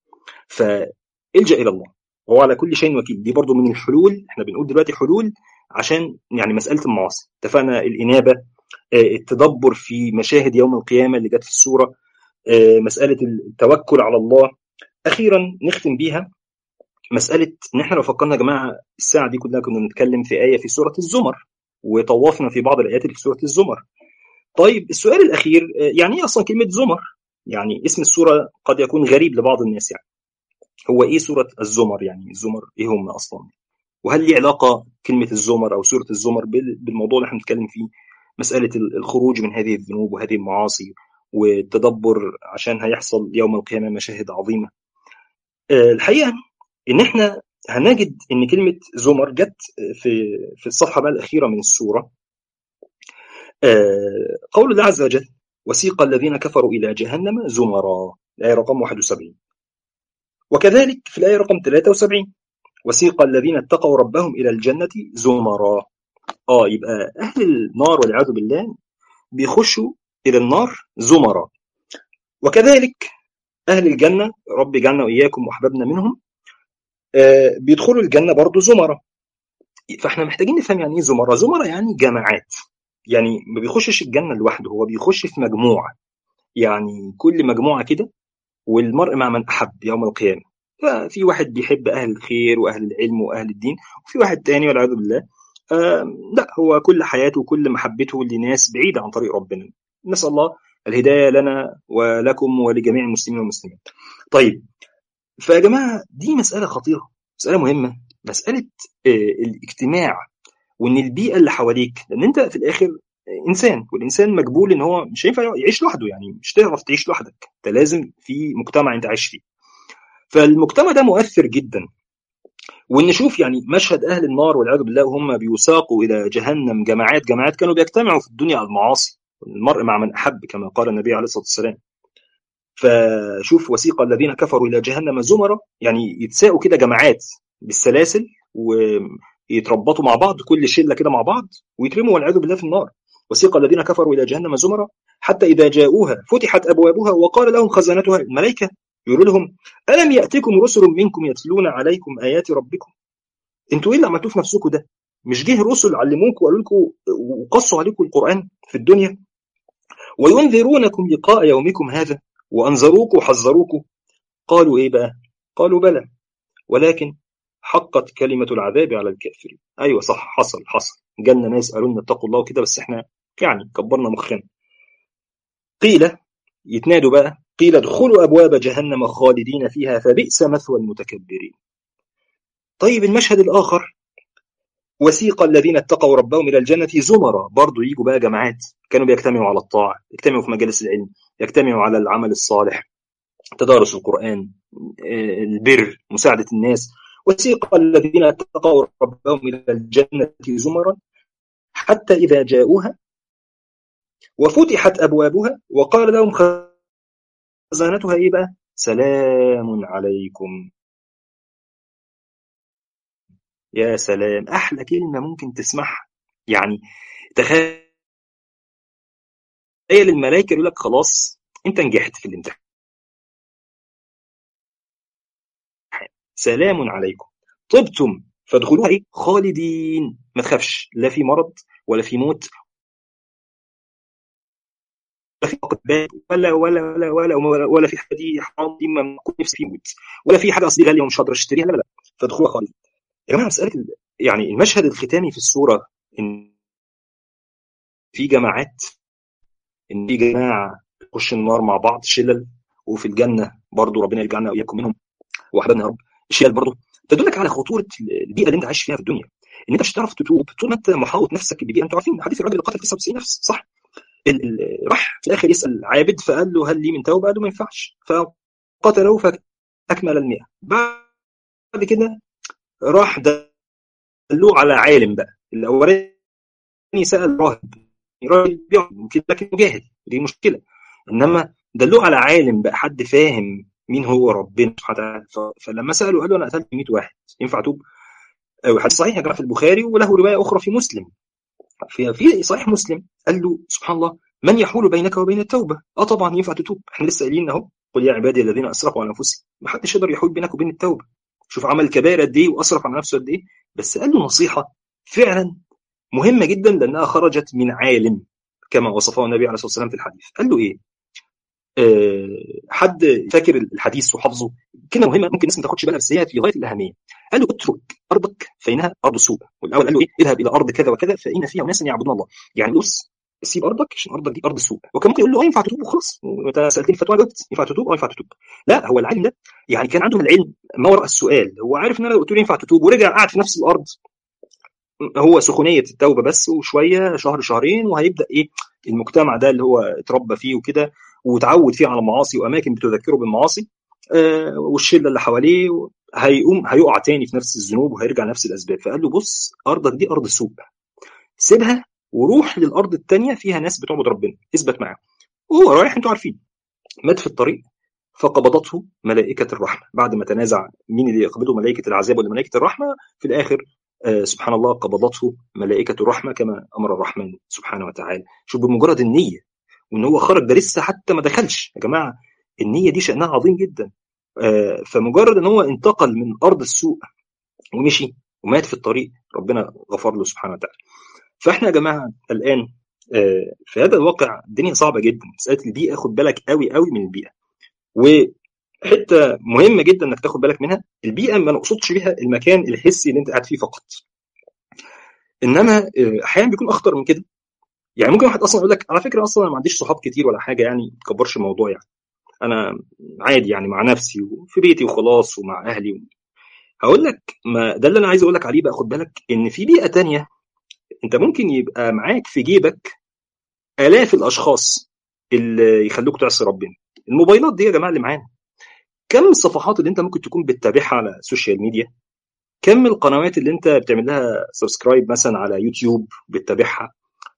فالجا الى الله وهو على كل شيء وكيل دي برضو من الحلول احنا بنقول دلوقتي حلول عشان يعني مساله المعاصي اتفقنا الانابه التدبر في مشاهد يوم القيامه اللي جت في السوره مساله التوكل على الله اخيرا نختم بيها مساله ان احنا لو فكرنا يا جماعه الساعه دي كلها كنا بنتكلم في ايه في سوره الزمر وطوفنا في بعض الايات اللي في سوره الزمر طيب السؤال الاخير يعني ايه اصلا كلمه زمر يعني اسم السوره قد يكون غريب لبعض الناس يعني هو ايه سوره الزمر يعني الزمر ايه هم اصلا وهل ليه علاقه كلمه الزمر او سوره الزمر بالموضوع اللي احنا بنتكلم فيه مساله الخروج من هذه الذنوب وهذه المعاصي والتدبر عشان هيحصل يوم القيامه مشاهد عظيمه الحقيقه ان احنا هنجد ان كلمه زمر جت في في الصفحه بقى الاخيره من السوره قول الله عز وجل وسيق الذين كفروا الى جهنم زمرا الايه رقم 71 وكذلك في الايه رقم 73 وسيق الذين اتقوا ربهم الى الجنه زمرا اه يبقى اهل النار والعياذ بالله بيخشوا الى النار زمرا وكذلك اهل الجنه رب جعلنا واياكم واحبابنا منهم بيدخلوا الجنه برضه زمره فاحنا محتاجين نفهم يعني ايه زمره زمره يعني جماعات يعني ما بيخشش الجنه لوحده هو بيخش في مجموعه يعني كل مجموعه كده والمرء مع من احب يوم القيامه ففي واحد بيحب اهل الخير واهل العلم واهل الدين وفي واحد تاني والعياذ بالله لا هو كل حياته وكل محبته لناس بعيده عن طريق ربنا نسال الله الهدايه لنا ولكم ولجميع المسلمين والمسلمات طيب فيا جماعه دي مساله خطيره مساله مهمه مساله الاجتماع وان البيئه اللي حواليك لان انت في الاخر انسان والانسان مجبول ان هو مش هينفع يعيش لوحده يعني مش تعرف تعيش لوحدك انت لازم في مجتمع انت عايش فيه فالمجتمع ده مؤثر جدا وان نشوف يعني مشهد اهل النار والعياذ بالله وهم بيساقوا الى جهنم جماعات جماعات كانوا بيجتمعوا في الدنيا على المعاصي المرء مع من احب كما قال النبي عليه الصلاه والسلام فشوف وسيق الذين كفروا الى جهنم زمرا يعني يتساقوا كده جماعات بالسلاسل ويتربطوا مع بعض كل شله كده مع بعض ويترموا والعياذ بالله في النار وسيق الذين كفروا الى جهنم زمرا حتى اذا جاءوها فتحت ابوابها وقال لهم خزنتها الملائكه يقول لهم الم ياتكم رسل منكم يتلون عليكم ايات ربكم انتوا ايه اللي عملتوه في نفسكم ده مش جه رسل علموكم وقالوا لكم وقصوا عليكم القران في الدنيا وينذرونكم لقاء يومكم هذا وانذروكم وحذروكم قالوا ايه بقى قالوا بلى ولكن حقت كلمة العذاب على الكافرين أيوة صح حصل حصل جالنا ناس قالوا لنا اتقوا الله وكده بس احنا يعني كبرنا مخنا قيل يتنادوا بقى قيل ادخلوا أبواب جهنم خالدين فيها فبئس مثوى المتكبرين طيب المشهد الآخر وسيق الذين اتقوا ربهم إلى الجنة زمرا برضو يجوا بقى جماعات كانوا بيجتمعوا على الطاعة يجتمعوا في مجالس العلم يجتمعوا على العمل الصالح تدارس القرآن البر مساعدة الناس وسيق الذين اتقوا ربهم إلى الجنة زمرا حتى إذا جاءوها وفتحت أبوابها وقال لهم خزانتها إيه بقى سلام عليكم يا سلام أحلى كلمة ممكن تسمعها يعني تخيل الملائكة يقول لك خلاص أنت نجحت في الامتحان سلام عليكم طبتم فادخلوها ايه خالدين ما تخافش لا في مرض ولا في موت ولا في باب ولا ولا ولا ولا ولا, ولا في حاجه دي حرام دي ما كنت نفسي فيه ولا في حاجه اصلي غاليه ومش هقدر اشتريها لا لا فادخلوها خالدين يا جماعه مساله يعني المشهد الختامي في السوره ان في جماعات ان في جماعه تخش النار مع بعض شلل وفي الجنه برضو ربنا يجعلنا واياكم منهم واحبابنا يا رب الشلل برضه تدلك على خطوره البيئه اللي انت عايش فيها في الدنيا ان انت مش هتعرف تتوب طول ما انت محاوط نفسك ببيئه انتوا عارفين حديث الراجل اللي قتل 99 نفس صح راح في الاخر يسال عابد فقال له هل لي من توبه؟ قال له ما ينفعش فقتله فاكمل المئة بعد كده راح دلوه على عالم بقى الاولاني سال راهب راجل بيعلم لكن جاهل دي مشكله انما دلوه على عالم بقى حد فاهم مين هو ربنا سبحانه وتعالى فلما سالوا قالوا انا قتلت 100 واحد ينفع اتوب؟ حديث صحيح يا جماعه في البخاري وله روايه اخرى في مسلم في في صحيح مسلم قال له سبحان الله من يحول بينك وبين التوبه؟ اه طبعا ينفع تتوب احنا لسه قايلين اهو قل يا عبادي الذين اسرفوا على انفسهم ما حدش يقدر يحول بينك وبين التوبه شوف عمل كبائر قد ايه واسرف على نفسه قد ايه بس قال له نصيحه فعلا مهمه جدا لانها خرجت من عالم كما وصفه النبي عليه الصلاه والسلام في الحديث قال له ايه؟ أه حد فاكر الحديث وحافظه كلمه مهمه ممكن الناس ما تاخدش بالها بس هي في غايه الاهميه قال له اترك ارضك فانها ارض سوء والاول قال له ايه اذهب الى ارض كذا وكذا فان فيها اناسا يعبدون الله يعني بص سيب ارضك عشان ارضك دي ارض سوء وكان ممكن يقول له اه ينفع تتوب وخلاص وانت سالتني فتوى جبت ينفع تتوب اه ينفع تتوب لا هو العالم ده يعني كان عنده من العلم ما وراء السؤال هو عارف ان انا لو قلت له ينفع تتوب ورجع قعد في نفس الارض هو سخونيه التوبه بس وشويه شهر شهرين وهيبدا ايه المجتمع ده اللي هو اتربى فيه وكده وتعود فيه على المعاصي واماكن بتذكره بالمعاصي آه والشله اللي حواليه هيقوم هيقع تاني في نفس الذنوب وهيرجع نفس الاسباب فقال له بص ارضك دي ارض سوء سيبها وروح للارض الثانيه فيها ناس بتعبد ربنا اثبت معاهم وهو رايح انتوا عارفين مات في الطريق فقبضته ملائكه الرحمه بعد ما تنازع مين اللي يقبضه ملائكه العذاب ولا ملائكه الرحمه في الاخر آه سبحان الله قبضته ملائكه الرحمه كما امر الرحمن سبحانه وتعالى شوف بمجرد النيه وان هو خرج ده لسه حتى ما دخلش يا جماعه النيه دي شانها عظيم جدا آه، فمجرد ان هو انتقل من ارض السوء ومشي ومات في الطريق ربنا غفر له سبحانه وتعالى فاحنا يا جماعه الان آه، في هذا الواقع الدنيا صعبه جدا مساله البيئه خد بالك قوي قوي من البيئه وحته مهمه جدا انك تاخد بالك منها البيئه ما نقصدش بيها المكان الحسي اللي انت قاعد فيه فقط انما آه، احيانا بيكون اخطر من كده يعني ممكن واحد اصلا يقول لك على فكره اصلا انا ما عنديش صحاب كتير ولا حاجه يعني ما تكبرش الموضوع يعني انا عادي يعني مع نفسي وفي بيتي وخلاص ومع اهلي هقول لك ما ده اللي انا عايز اقول لك عليه بقى خد بالك ان في بيئه تانية انت ممكن يبقى معاك في جيبك الاف الاشخاص اللي يخلوك تعصي ربنا الموبايلات دي يا جماعه اللي معانا كم الصفحات اللي انت ممكن تكون بتتابعها على السوشيال ميديا كم القنوات اللي انت بتعمل لها سبسكرايب مثلا على يوتيوب بتتابعها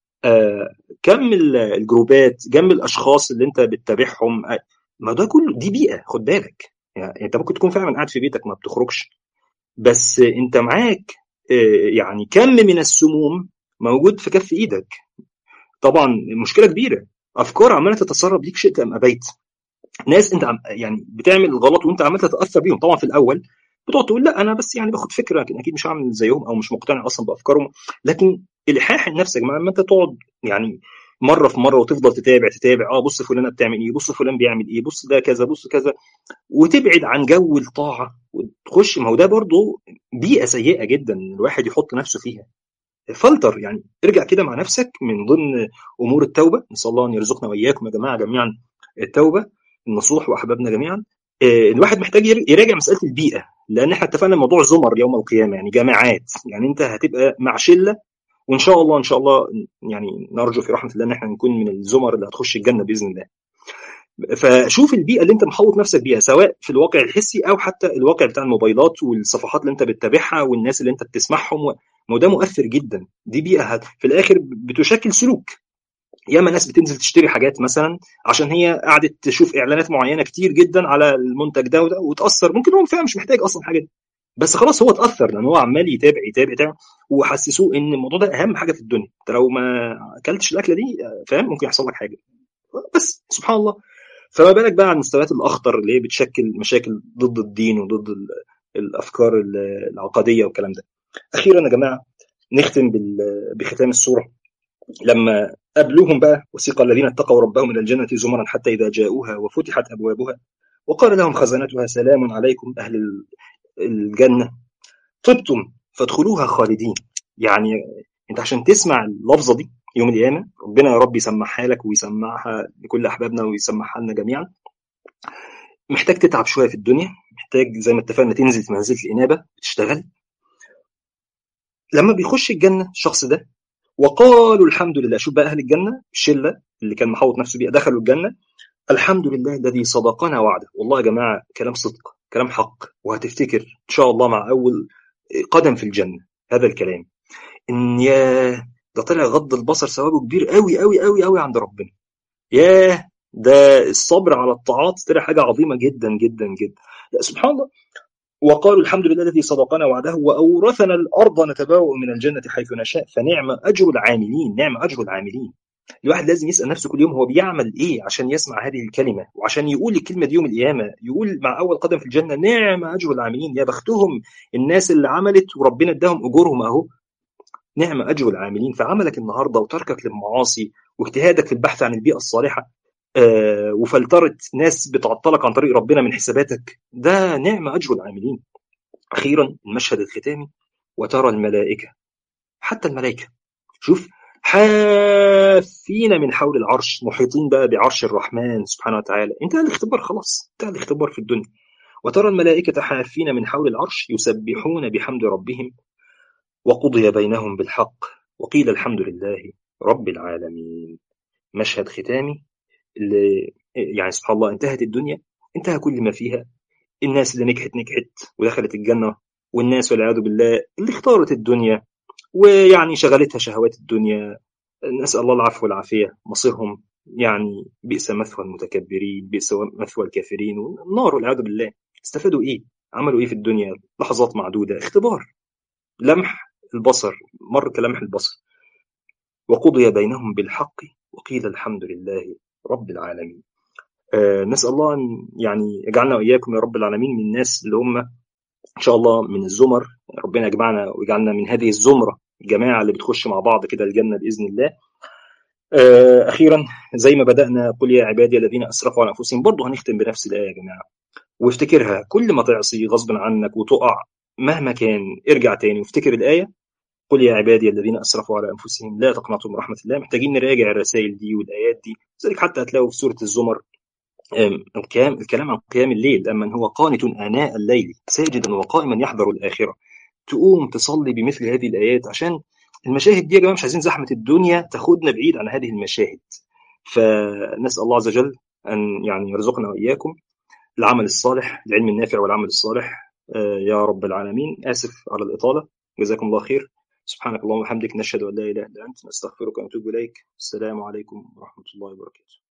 آه كم الجروبات كم الاشخاص اللي انت بتتابعهم آه ما ده كله دي بيئه خد بالك يعني انت ممكن تكون فعلا قاعد في بيتك ما بتخرجش بس انت معاك آه يعني كم من السموم موجود في كف ايدك طبعا مشكله كبيره افكار عماله تتسرب ليك شئت ام ابيت ناس انت عم يعني بتعمل غلط وانت عمال تتاثر بيهم طبعا في الاول بتقعد تقول لا انا بس يعني باخد فكره لكن اكيد مش هعمل زيهم او مش مقتنع اصلا بافكارهم لكن الحاح نفسك لما انت تقعد يعني مره في مره وتفضل تتابع تتابع اه بص فلانه بتعمل ايه بص فلان بيعمل ايه بص ده كذا بص كذا وتبعد عن جو الطاعه وتخش ما هو ده برضه بيئه سيئه جدا الواحد يحط نفسه فيها فلتر يعني ارجع كده مع نفسك من ضمن امور التوبه نسال الله ان يرزقنا واياكم يا جماعه جميعا التوبه النصوح واحبابنا جميعا الواحد محتاج يراجع مساله البيئه لان احنا اتفقنا الموضوع زمر يوم القيامه يعني جماعات يعني انت هتبقى مع شله وان شاء الله ان شاء الله يعني نرجو في رحمه الله ان احنا نكون من الزمر اللي هتخش الجنه باذن الله فشوف البيئه اللي انت محوط نفسك بيها سواء في الواقع الحسي او حتى الواقع بتاع الموبايلات والصفحات اللي انت بتتابعها والناس اللي انت بتسمعهم ما ده مؤثر جدا دي بيئه في الاخر بتشكل سلوك ياما ناس بتنزل تشتري حاجات مثلا عشان هي قعدت تشوف اعلانات معينه كتير جدا على المنتج ده وده وتاثر ممكن هو فعلا مش محتاج اصلا حاجه دي بس خلاص هو اتاثر لان هو عمال يتابع يتابع يتابع وحسسوه ان الموضوع ده اهم حاجه في الدنيا انت لو ما اكلتش الاكله دي فاهم ممكن يحصل لك حاجه بس سبحان الله فما بالك بقى على المستويات الاخطر اللي هي بتشكل مشاكل ضد الدين وضد الافكار العقديه والكلام ده اخيرا يا جماعه نختم بختام السوره لما قابلوهم بقى وسيق الذين اتقوا ربهم الى الجنه زمرا حتى اذا جاءوها وفتحت ابوابها وقال لهم خزنتها سلام عليكم اهل الجنه طبتم فادخلوها خالدين يعني انت عشان تسمع اللفظه دي يوم القيامه ربنا يا رب يسمعها لك ويسمعها لكل احبابنا ويسمعها لنا جميعا محتاج تتعب شويه في الدنيا محتاج زي ما اتفقنا تنزل في منزله الانابه تشتغل لما بيخش الجنه الشخص ده وقالوا الحمد لله شوف بقى اهل الجنه الشله اللي كان محوط نفسه بيها دخلوا الجنه الحمد لله الذي صدقنا وعده والله يا جماعه كلام صدق كلام حق وهتفتكر ان شاء الله مع اول قدم في الجنه هذا الكلام ان يا ده طلع غض البصر ثوابه كبير قوي قوي قوي قوي عند ربنا ياه ده الصبر على الطاعات طلع حاجه عظيمه جدا جدا جدا سبحان الله وقالوا الحمد لله الذي صدقنا وعده واورثنا الارض نتبوأ من الجنه حيث نشاء فنعم اجر العاملين نعم اجر العاملين الواحد لازم يسال نفسه كل يوم هو بيعمل ايه عشان يسمع هذه الكلمه وعشان يقول الكلمه دي يوم القيامه يقول مع اول قدم في الجنه نعم اجر العاملين يا بختهم الناس اللي عملت وربنا اداهم اجورهم اهو نعم اجر العاملين فعملك النهارده وتركك للمعاصي واجتهادك في البحث عن البيئه الصالحه آه وفلتره ناس بتعطلك عن طريق ربنا من حساباتك ده نعم اجر العاملين اخيرا المشهد الختامي وترى الملائكه حتى الملائكه شوف حافين من حول العرش محيطين بقى بعرش الرحمن سبحانه وتعالى انتهى الاختبار خلاص انتهى الاختبار في الدنيا وترى الملائكة حافين من حول العرش يسبحون بحمد ربهم وقضي بينهم بالحق وقيل الحمد لله رب العالمين مشهد ختامي اللي يعني سبحان الله انتهت الدنيا انتهى كل ما فيها الناس اللي نجحت نجحت ودخلت الجنة والناس والعياذ بالله اللي اختارت الدنيا ويعني شغلتها شهوات الدنيا نسأل الله العفو والعافية مصيرهم يعني بئس مثوى المتكبرين بئس مثوى الكافرين والنار والعياذ بالله استفادوا ايه عملوا ايه في الدنيا لحظات معدودة اختبار لمح البصر مر كلمح البصر وقضي بينهم بالحق وقيل الحمد لله رب العالمين نسال الله ان يعني يجعلنا واياكم يا رب العالمين من الناس اللي هم ان شاء الله من الزمر ربنا يجمعنا ويجعلنا من هذه الزمره الجماعه اللي بتخش مع بعض كده الجنه باذن الله اخيرا زي ما بدانا قل يا عبادي الذين اسرفوا على انفسهم برضه هنختم بنفس الايه يا جماعه وافتكرها كل ما تعصي غصب عنك وتقع مهما كان ارجع تاني وافتكر الايه قل يا عبادي الذين اسرفوا على انفسهم لا تقنطوا من رحمه الله محتاجين نراجع الرسائل دي والايات دي لذلك حتى هتلاقوا في سوره الزمر الكلام الكلام عن قيام الليل اما هو قانت اناء الليل ساجدا وقائما يحذر الاخره تقوم تصلي بمثل هذه الايات عشان المشاهد دي يا جماعه مش عايزين زحمه الدنيا تاخدنا بعيد عن هذه المشاهد فنسال الله عز وجل ان يعني يرزقنا واياكم العمل الصالح العلم النافع والعمل الصالح يا رب العالمين اسف على الاطاله جزاكم الله خير سبحانك اللهم وبحمدك نشهد ان لا اله الا انت نستغفرك ونتوب اليك السلام عليكم ورحمه الله وبركاته